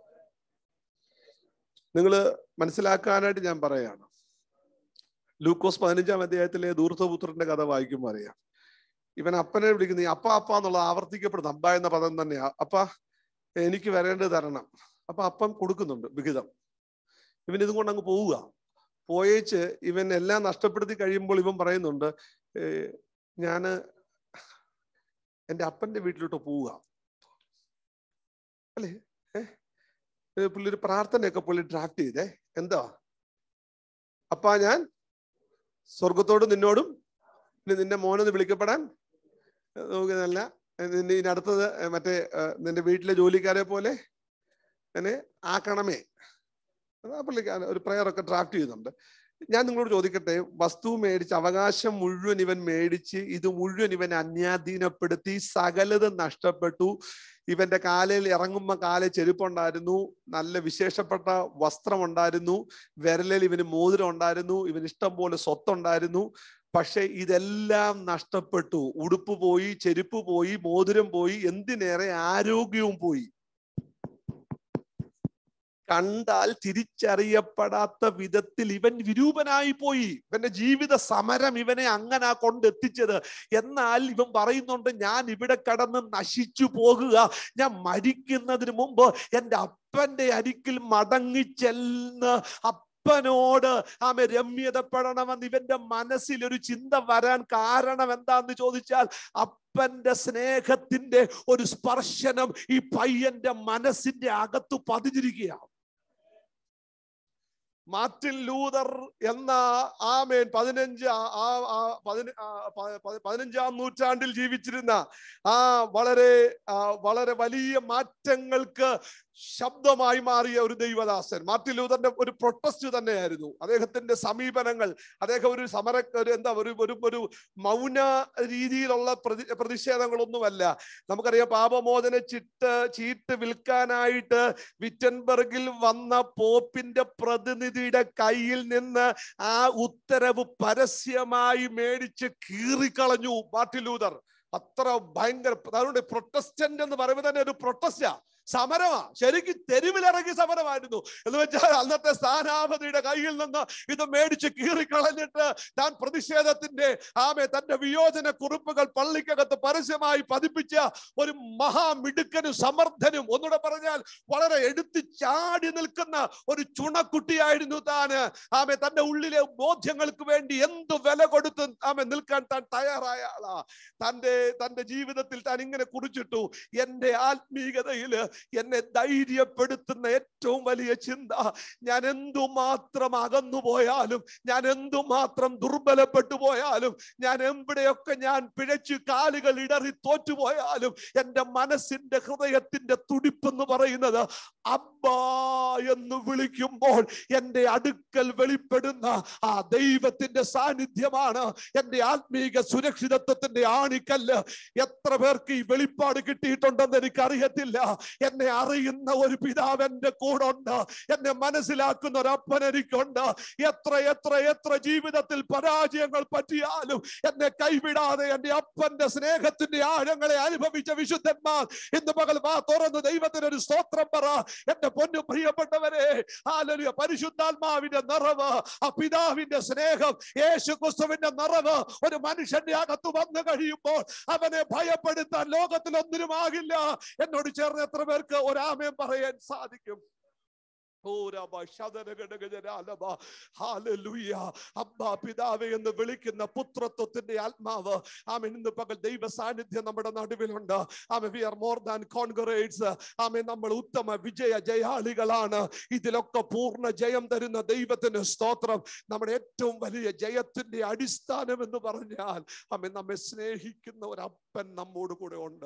നിങ്ങൾ മനസ്സിലാക്കാനായിട്ട് ഞാൻ പറയാണ് ലൂക്കോസ് പതിനഞ്ചാം അധ്യായത്തിലെ ദൂർത്തപുത്രന്റെ കഥ വായിക്കുമ്പോൾ അറിയാം ഇവൻ അപ്പനെ വിളിക്കുന്ന ഈ അപ്പ അപ്പ എന്നുള്ളത് ആവർത്തിക്കപ്പെടുന്നു അബ്ബ എന്ന പദം തന്നെയാ അപ്പ എനിക്ക് വരേണ്ടത് തരണം അപ്പൊ അപ്പം കൊടുക്കുന്നുണ്ട് വിഹിതം ഇവൻ ഇതും കൊണ്ട് അങ്ങ് പോവുക പോയേച്ച് ഇവൻ എല്ലാം നഷ്ടപ്പെടുത്തി കഴിയുമ്പോൾ ഇവൻ പറയുന്നുണ്ട് "ഏ, ഞാന് എൻ്റെ അപ്പന്റെ വീട്ടിലോട്ട് പോവുക അല്ലേ ഏഹ് പുള്ളി ഒരു പ്രാർത്ഥനയൊക്കെ പുള്ളി ഡ്രാഫ്റ്റ് ചെയ്തേ എന്താ അപ്പാ ഞാൻ സ്വർഗത്തോടും നിന്നോടും ഇനി നിന്റെ മോനൊന്ന് വിളിക്കപ്പെടാൻ നോക്കുന്നതല്ല നിന്റെ ഇനി അടുത്തത് മറ്റേ ഏഹ്, നിന്റെ വീട്ടിലെ ജോലിക്കാരെ പോലെ എന്നെ ആക്കണമേ അത് ആ പുള്ളിക്കാരൻ ഒരു prayer ഒക്കെ ഡ്രാഫ്റ്റ് ചെയ്യുന്നുണ്ട് ഞാൻ നിങ്ങളോട് ചോദിക്കട്ടെ വസ്തു മേടിച്ച് അവകാശം മുഴുവൻ ഇവൻ മേടിച്ച് ഇത് മുഴുവൻ ഇവൻ അന്യാധീനപ്പെടുത്തി സകലതും നഷ്ടപ്പെട്ടു ഇവന്റെ കാലിൽ ഇറങ്ങുമ്പോ കാലിൽ ചെരുപ്പുണ്ടായിരുന്നു നല്ല വിശേഷപ്പെട്ട വസ്ത്രമുണ്ടായിരുന്നു വിരലിൽ ഇവന് മോതിരം ഉണ്ടായിരുന്നു ഇവന് ഇഷ്ടം പോലെ സ്വത്തുണ്ടായിരുന്നു പക്ഷെ ഇതെല്ലാം നഷ്ടപ്പെട്ടു ഉടുപ്പ് പോയി ചെരുപ്പ് പോയി മോതിരം പോയി എന്തിനേറെ ആരോഗ്യവും പോയി കണ്ടാൽ തിരിച്ചറിയപ്പെടാത്ത വിധത്തിൽ ഇവൻ വിരൂപനായി പോയി ഇവന്റെ ജീവിത സമരം ഇവനെ അങ്ങനെ കൊണ്ടെത്തിച്ചത് എന്നാൽ ഇവൻ പറയുന്നുണ്ട് ഞാൻ ഇവിടെ കടന്ന് നശിച്ചു പോകുക ഞാൻ മരിക്കുന്നതിന് മുമ്പ് എൻ്റെ അപ്പന്റെ അരിക്കിൽ മടങ്ങി ചെല്ലുന്ന അപ്പനോട് ആമെ രമ്യതപ്പെടണമെന്ന് ഇവന്റെ മനസ്സിൽ ഒരു ചിന്ത വരാൻ കാരണം എന്താന്ന് ചോദിച്ചാൽ അപ്പന്റെ സ്നേഹത്തിന്റെ ഒരു സ്പർശനം ഈ പയ്യന്റെ മനസ്സിന്റെ അകത്ത് പതിഞ്ഞിരിക്കുകയാണ് മാർട്ടിൻ ലൂതർ എന്ന ആമേൻ പതിനഞ്ച് ആ- ആ- ആ പതിന- ആ പ- പ- പതിനഞ്ചാം നൂറ്റാണ്ടിൽ ജീവിച്ചിരുന്ന ആ വളരെ ആ, വളരെ വലിയ മാറ്റങ്ങൾക്ക് ശബ്ദമായി മാറിയ ഒരു ദൈവദാസൻ മാർട്ടിൻ ലൂതറിന്റെ ഒരു പ്രൊട്ടസ്റ്റ് തന്നെയായിരുന്നു അദ്ദേഹത്തിന്റെ സമീപനങ്ങൾ അദ്ദേഹം ഒരു സമര ഒരു എന്താ ഒരു ഒരു ഒരു മൗന രീതിയിലുള്ള പ്രതി പ്രതിഷേധങ്ങളൊന്നുമല്ല നമുക്കറിയാം പാപമോചന ചിട്ട് ചീട്ട് വിൽക്കാനായിട്ട് വിറ്റൻബർഗിൽ വന്ന പോപ്പിന്റെ പ്രതിനിധിയുടെ കയ്യിൽ നിന്ന് ആ ഉത്തരവ് പരസ്യമായി മേടിച്ച് കീറിക്കളഞ്ഞു മാർട്ടിൻ ലൂതർ അത്ര ഭയങ്കര അതുകൊണ്ട് പ്രൊട്ടസ്റ്റന്റ് എന്ന് പറയുമ്പോൾ തന്നെ ഒരു പ്രൊട്ടസ്റ്റാ സമരമാ ശരിക്കും തെരുവിലിറങ്ങി സമരമായിരുന്നു എന്ന് വെച്ചാൽ അന്നത്തെ സ്ഥാനാപതിയുടെ കയ്യിൽ നിന്ന് ഇത് മേടിച്ച് കീറിക്കളഞ്ഞിട്ട് താൻ പ്രതിഷേധത്തിന്റെ ആമെ തന്റെ വിയോജന കുറിപ്പുകൾ പള്ളിക്കകത്ത് പരസ്യമായി പതിപ്പിച്ച ഒരു മഹാമിടുക്കനും സമർത്ഥനും ഒന്നുകൂടെ പറഞ്ഞാൽ വളരെ എടുത്തു ചാടി നിൽക്കുന്ന ഒരു ചുണക്കുട്ടിയായിരുന്നു താന് ആമെ തന്റെ ഉള്ളിലെ ബോധ്യങ്ങൾക്ക് വേണ്ടി എന്ത് വില കൊടുത്ത് ആമെ നിൽക്കാൻ താൻ തയ്യാറായ ആളാ തന്റെ തന്റെ ജീവിതത്തിൽ താൻ ഇങ്ങനെ കുറിച്ചിട്ടു എന്റെ ആത്മീയതയിൽ എന്നെ ധൈര്യപ്പെടുത്തുന്ന ഏറ്റവും വലിയ ചിന്ത ഞാൻ എന്തുമാത്രം അകന്നു പോയാലും ഞാൻ എന്തുമാത്രം ദുർബലപ്പെട്ടു പോയാലും ഞാൻ എവിടെയൊക്കെ ഞാൻ പിഴച്ചു കാലുകൾ ഇടറി തോറ്റുപോയാലും എൻ്റെ മനസ്സിന്റെ ഹൃദയത്തിന്റെ തുടിപ്പെന്ന് പറയുന്നത് അബ്ബാ എന്ന് വിളിക്കുമ്പോൾ എൻ്റെ അടുക്കൽ വെളിപ്പെടുന്ന ആ ദൈവത്തിന്റെ സാന്നിധ്യമാണ് എൻ്റെ ആത്മീക സുരക്ഷിതത്വത്തിന്റെ ആണിക്കല്ല് എത്ര പേർക്ക് ഈ വെളിപ്പാട് കിട്ടിയിട്ടുണ്ടെന്ന് എനിക്കറിയത്തില്ല എന്നെ അറിയുന്ന ഒരു പിതാവ് എന്റെ കൂടെ ഉണ്ട് എന്നെ മനസ്സിലാക്കുന്ന ഒരു അപ്പൻ എനിക്കുണ്ട് എത്ര എത്ര എത്ര ജീവിതത്തിൽ പരാജയങ്ങൾ പറ്റിയാലും എന്നെ കൈവിടാതെ എന്റെ അപ്പന്റെ സ്നേഹത്തിന്റെ ആഴങ്ങളെ അനുഭവിച്ച വിശുദ്ധന്മാർ ഇന്ന് പകൽ വാ തുറന്ന് ദൈവത്തിന് ഒരു സ്തോത്രം പറ എന്റെ പൊന്നു പ്രിയപ്പെട്ടവരെ ആലലിയ പരിശുദ്ധാത്മാവിന്റെ നിറവ് ആ പിതാവിന്റെ സ്നേഹം യേശു ക്രിസ്തുവിന്റെ നിറവ് ഒരു മനുഷ്യന്റെ അകത്ത് വന്നു കഴിയുമ്പോൾ അവനെ ഭയപ്പെടുത്താൻ ലോകത്തിൽ ഒന്നിനുമാകില്ല എന്നോട് ചേർന്ന് എത്ര പേർക്ക് ഒരാമയം പറയാൻ സാധിക്കും ഓ രബ ശതനഗണഗജരാലബ. ഹാലലൂയ. അബ്ബാ പിതാവേ എന്ന് വിളിക്കുന്ന പുത്രത്വത്തിന്റെ ആത്മാവ് ആമൻ ഇന്ന് പകൽ ദൈവ സാന്നിധ്യം നമ്മുടെ നടുവിലുണ്ട് ആമ we are more than conquerors ആമ നമ്മൾ ഉത്തമ വിജയ ജയാളികളാണ് ഇതിലൊക്കെ പൂർണ്ണ ജയം തരുന്ന ദൈവത്തിന് സ്തോത്രം നമ്മുടെ ഏറ്റവും വലിയ ജയത്തിന്റെ അടിസ്ഥാനം എന്ന് പറഞ്ഞാൽ ആമ നമ്മെ സ്നേഹിക്കുന്ന ഒരു അപ്പൻ നമ്മോട് കൂടെ ഉണ്ട്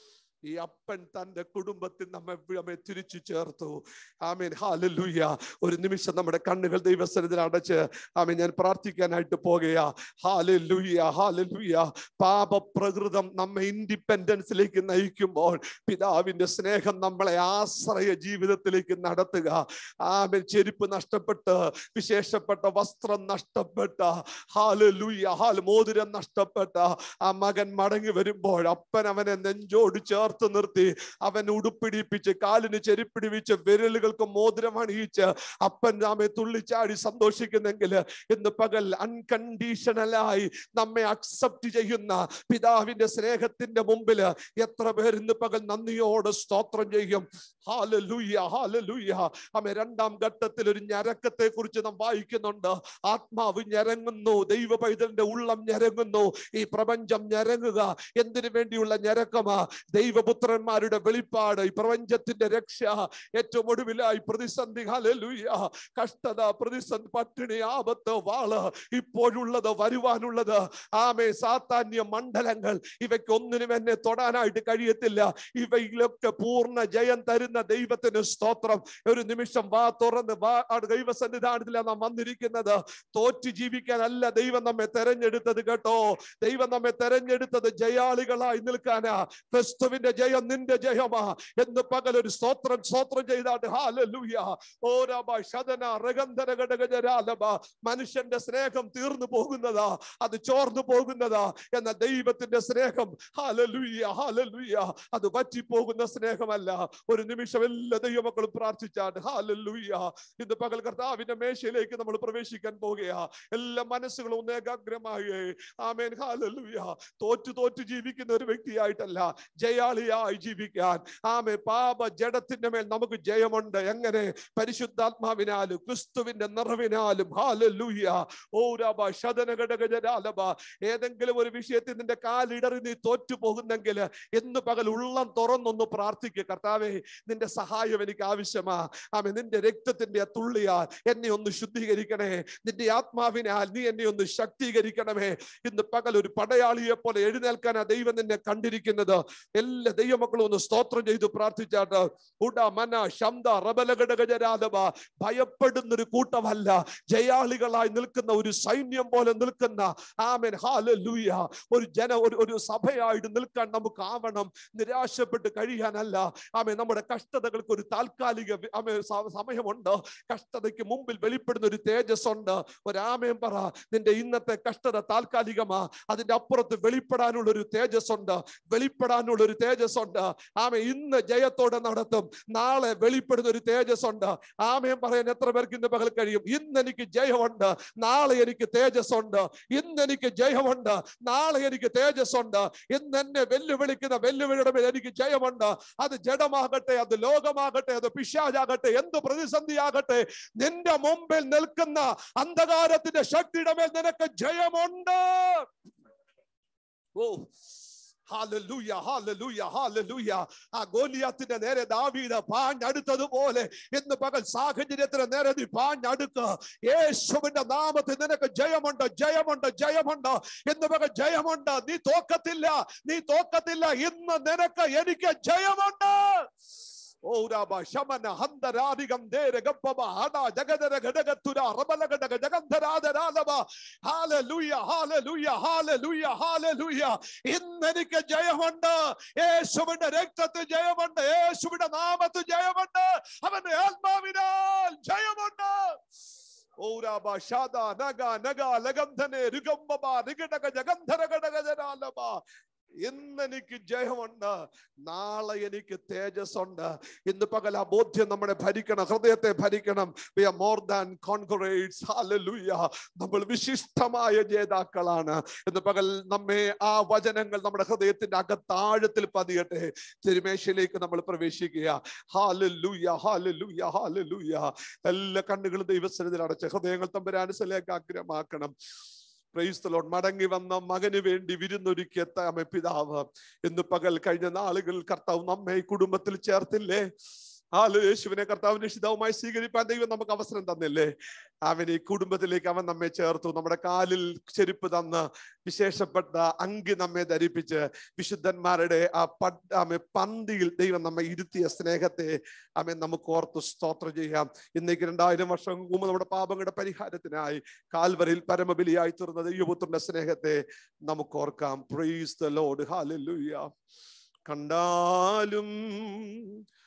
ഈ അപ്പൻ തന്റെ കുടുംബത്തിൽ നമ്മെ നമ്മെ തിരിച്ചു ചേർത്തു ആമീൻ ഹാലലൂയ ഒരു നിമിഷം നമ്മുടെ കണ്ണുകൾ ദൈവസ്ഥനത്തിൽ അടച്ച് ആമീൻ ഞാൻ പ്രാർത്ഥിക്കാനായിട്ട് പോകുകയാ ഹാലലൂയ ഹാലലൂയ പാപപ്രകൃതം നമ്മെ ഇൻഡിപെൻഡൻസിലേക്ക് നയിക്കുമ്പോൾ പിതാവിന്റെ സ്നേഹം നമ്മളെ ആശ്രയ ജീവിതത്തിലേക്ക് നടത്തുക ആമീൻ ചെരുപ്പ് നഷ്ടപ്പെട്ട് വിശേഷപ്പെട്ട വസ്ത്രം നഷ്ടപ്പെട്ട ഹാലലൂയ ഹാൽ മോതിരം നഷ്ടപ്പെട്ട ആ മകൻ മടങ്ങി വരുമ്പോൾ അപ്പൻ അവനെ നെഞ്ചോട് ചേർത്ത് നിർത്തി അവൻ ഉടുപ്പിടിപ്പിച്ച് കാലിന് ചെരുപ്പിടിപ്പിച്ച് വിരലുകൾക്ക് മോതിരം അണിയിച്ച് അപ്പൻ നാമെ തുള്ളിച്ചാടി സന്തോഷിക്കുന്നെങ്കിൽ ഇന്ന് പകൽ അൺകണ്ടീഷണലായി നമ്മെ അക്സെപ്റ്റ് ചെയ്യുന്ന പിതാവിന്റെ സ്നേഹത്തിന്റെ മുമ്പിൽ എത്ര പേർ ഇന്ന് പകൽ നന്ദിയോട് സ്തോത്രം ചെയ്യും ഹാലലൂയ ഹാലലൂയ അമ്മ രണ്ടാം ഘട്ടത്തിൽ ഒരു ഞരക്കത്തെ കുറിച്ച് നാം വായിക്കുന്നുണ്ട് ആത്മാവ് ഞരങ്ങുന്നു ദൈവ പൈതലിന്റെ ഉള്ളം ഞരങ്ങുന്നു ഈ പ്രപഞ്ചം ഞരങ്ങുക എന്തിനു വേണ്ടിയുള്ള ഞരക്കമാ ദൈവപുത്രന്മാരുടെ വെളിപ്പാട് ഈ പ്രപഞ്ചത്തിന്റെ രക്ഷ ഏറ്റവും ഒടുവിലായി പ്രതിസന്ധി ഹാലലൂയ കഷ്ടത പ്രതിസന്ധി പട്ടിണി ആപത്ത് വാള് ഇപ്പോഴുള്ളത് വരുവാനുള്ളത് ആമേ സാത്താന്യ മണ്ഡലങ്ങൾ ഇവയ്ക്ക് ഒന്നിനും എന്നെ തൊടാനായിട്ട് കഴിയത്തില്ല ഇവയിലൊക്കെ പൂർണ്ണ ജയം തരുന്ന ദൈവത്തിന് സ്തോത്രം ഒരു നിമിഷം വാ തുറന്ന് വാ ആ ദൈവസന്നിധാനത്തിലാണ് നാം വന്നിരിക്കുന്നത് തോറ്റു ജീവിക്കാനല്ല ദൈവം നമ്മെ തെരഞ്ഞെടുത്തത് കേട്ടോ ദൈവം നമ്മെ തെരഞ്ഞെടുത്തത് ജയാളികളായി നിൽക്കാനാ ക്രിസ്തുവിന്റെ ജയം നിന്റെ ജയമാ എന്ന് പകൽ ഒരു സ്തോത്രം സ്തോത്രം ചെയ്താട്ട് ഹാലലൂയ ഓരാബ ശതന റഗന്ധന ഘടകജരാലബ മനുഷ്യന്റെ സ്നേഹം തീർന്നു പോകുന്നതാ അത് ചോർന്നു പോകുന്നതാ എന്ന ദൈവത്തിന്റെ സ്നേഹം ഹാലലൂയ ഹാലലൂയ അത് പറ്റിപ്പോകുന്ന സ്നേഹമല്ല ഒരു നിമിഷം എല്ലാ ദൈവമക്കളും പ്രാർത്ഥിച്ചാട്ട് ഹാലലൂയ ഇന്ന് പകൽ കർത്താവിന്റെ മേശയിലേക്ക് നമ്മൾ പ്രവേശിക്കാൻ പോകുകയാ എല്ലാ മനസ്സുകളും ഒന്ന് ഏകാഗ്രമായി ആമേൻ ഹാലലൂയ തോറ്റു തോറ്റു ജീവിക്കുന്ന ഒരു വ്യക്തിയായിട്ടല്ല ജയാളിയായി ജീവിക്കാൻ ആമേ പാപ ജഡത്തിന്റെ മേൽ നമുക്ക് ജയമുണ്ട് എങ്ങനെ പരിശുദ്ധാത്മാവിനാലും ക്രിസ്തുവിന്റെ നിറവിനാലും ഹാലലൂയ ഓ രബ ശതനഘടകജരാലബ ഏതെങ്കിലും ഒരു വിഷയത്തിൽ നിന്റെ കാലിടറി നീ തോറ്റു പോകുന്നെങ്കിൽ എന്ന് പകൽ ഉള്ളം തുറന്നൊന്ന് പ്രാർത്ഥിക്കുക കർത്താവേ നിന്റെ സഹായം എനിക്ക് ആവശ്യമാ ആമേ നിന്റെ രക്തത്തിന്റെ തുള്ളിയാൽ എന്നെ ഒന്ന് ശുദ്ധീകരിക്കണേ നിന്റെ ആത്മാവിനാൽ നീ എന്നെ ഒന്ന് ശക്തീകരിക്കണമേ ഇന്ന് പകൽ ഒരു പടയാളിയെ പോലെ എഴുന്നേൽക്കാനാ ദൈവം നിന്നെ കണ്ടിരിക്കുന്നത് എല്ലാ ദൈവമക്കളും ഒന്ന് സ്തോത്രം ചെയ്തു പ്രാർത്ഥിച്ചാട്ട് ഉട മന ശബ്ദ റബലഘടകജരാധവ ഭയപ്പെടുന്ന ഒരു കൂട്ടമല്ല ജയാളികളായി നിൽക്കുന്ന ഒരു സൈന്യം പോലെ നിൽക്കുന്ന ആമൻ ഹാലലൂയ ഒരു ജന ഒരു ഒരു സഭയായിട്ട് നിൽക്കാൻ നമുക്ക് ആവണം നിരാശപ്പെട്ട് കഴിയാനല്ല ആമേ നമ്മുടെ കഷ്ടതകൾക്ക് ഒരു താൽക്കാലിക വി- ആമേ സ- സമയമുണ്ട് കഷ്ടതയ്ക്ക് മുമ്പിൽ വെളിപ്പെടുന്ന ഒരു തേജസ് ഉണ്ട് ഒരാമയം പറ നിന്റെ ഇന്നത്തെ കഷ്ടത താൽക്കാലികമാ അതിന്റെ അപ്പുറത്ത് വെളിപ്പെടാനുള്ള ഒരു തേജസ് ഉണ്ട് വെളിപ്പെടാനുള്ള ഒരു തേജസ് ഉണ്ട് ആമ ഇന്ന് ജയത്തോടെ നടത്തും നാളെ വെളിപ്പെടുന്ന ഒരു തേജസ് ഉണ്ട് ആമയം പറയാൻ എത്ര പേർക്ക് ഇന്ന് പകൽ കഴിയും ഇന്ന് എനിക്ക് ജയമുണ്ട് നാളെ എനിക്ക് തേജസ് ഉണ്ട് ഇന്ന് എനിക്ക് ജയമുണ്ട് നാളെ എനിക്ക് തേജസ് ഉണ്ട് ഇന്ന് എന്നെ വെല്ലുവിളിക്കുന്ന വെല്ലുവിളിയുടെ മേൽ എനിക്ക് ജയമുണ്ട് അത് ജഡമാകട്ടെ അത് ലോകമാകട്ടെ അത് പിശാചാകട്ടെ എന്ത് പ്രതിസന്ധിയാകട്ടെ നിന്റെ മുമ്പിൽ നിൽക്കുന്ന അന്ധകാരത്തിന്റെ ശക്തിയുടെ മേൽ നിനക്ക് ജയമുണ്ട് ഓ ഹാലലൂയ ഹാലലൂയ ഹാലലൂയ ആ ഗോലിയാത്തിന്റെ നേരെ ദാവീദ് പാഞ്ഞടുത്തതുപോലെ ഇന്ന് പകൽ സാഹചര്യത്തിന് നേരെ നീ പാഞ്ഞടുക്ക് യേശുവിന്റെ നാമത്തിൽ നിനക്ക് ജയമുണ്ട് ജയമുണ്ട് ജയമുണ്ട് ഇന്ന് പകൽ ജയമുണ്ട് നീ തോക്കത്തില്ല നീ തോക്കത്തില്ല ഇന്ന് നിനക്ക് എനിക്ക് ജയമുണ്ട് ഓ ഓരാബ ശമന ഹന്തരാധികം ദേര ഗപ്പബ ഹട ജഗദര ഘടകത്തുര റബല ഘടക ജഗന്ധരാധരാലബ ഹാലലൂയ ഹാലലൂയ ഹാലലൂയ ഹാലലൂയ ഇന്ന് എനിക്ക് ജയമുണ്ട് യേശുവിന്റെ രക്തത്തിൽ ജയമുണ്ട് യേശുവിന്റെ നാമത്തിൽ ജയമുണ്ട് അവന്റെ ആത്മാവിനാൽ ജയമുണ്ട് ഓരാബ ഷാദ നഗ നഗ ലഗന്ധനെ രുഗംബബ നികടക ജഗന്ധര ഘടക ജനാലബ ഇന്ന് എനിക്ക് ജയമുണ്ട് നാളെ എനിക്ക് തേജസ് ഉണ്ട് ഇന്ന് പകൽ ആ ബോധ്യം നമ്മളെ ഭരിക്കണം ഹൃദയത്തെ ഭരിക്കണം we are more than conquerors hallelujah നമ്മൾ വിശിഷ്ടമായ ജേതാക്കളാണ് ഇന്ന് പകൽ നമ്മെ ആ വചനങ്ങൾ നമ്മുടെ ഹൃദയത്തിന്റെ അകത്താഴത്തിൽ പതിയട്ടെ തിരുമേശയിലേക്ക് നമ്മൾ പ്രവേശിക്കുക ഹാലലൂയ ഹാലലൂയ ഹാലലൂയ എല്ലാ കണ്ണുകളും ദൈവസ്ഥലത്തിൽ അടച്ച് ഹൃദയങ്ങൾ തമ്പരാനുസലേക്ക് ആഗ്രഹമാക്കണം പ്രൈസ്തലോൺ മടങ്ങി വന്ന മകന് വേണ്ടി വിരുന്നൊരുക്കിയ താമ പിതാവ് ഇന്ന് പകൽ കഴിഞ്ഞ നാളുകൾ കർത്താവ് നമ്മെ ഈ കുടുംബത്തിൽ ചേർത്തില്ലേ ആലു യേശുവിനെ കർത്താവിന്റെ രക്ഷിതാവുമായി സ്വീകരിപ്പാൻ ദൈവം നമുക്ക് അവസരം തന്നില്ലേ അവൻ ഈ കുടുംബത്തിലേക്ക് അവൻ നമ്മെ ചേർത്തു നമ്മുടെ കാലിൽ ചെരുപ്പ് തന്ന് വിശേഷപ്പെട്ട അങ്കി നമ്മെ ധരിപ്പിച്ച് വിശുദ്ധന്മാരുടെ ആ പട് ആമെ പന്തിയിൽ ദൈവം നമ്മെ ഇരുത്തിയ സ്നേഹത്തെ അവൻ നമുക്ക് ഓർത്ത് സ്തോത്രം ചെയ്യാം ഇന്നേക്ക് രണ്ടായിരം വർഷം മുമ്പ് നമ്മുടെ പാപങ്ങളുടെ പരിഹാരത്തിനായി കാൽവരിൽ പരമബലിയായി തീർന്ന ദൈവപുത്രന്റെ സ്നേഹത്തെ നമുക്ക് ഓർക്കാം പ്രൈസ് ദ ലോഡ് ഹാലൂയ കണ്ടാലും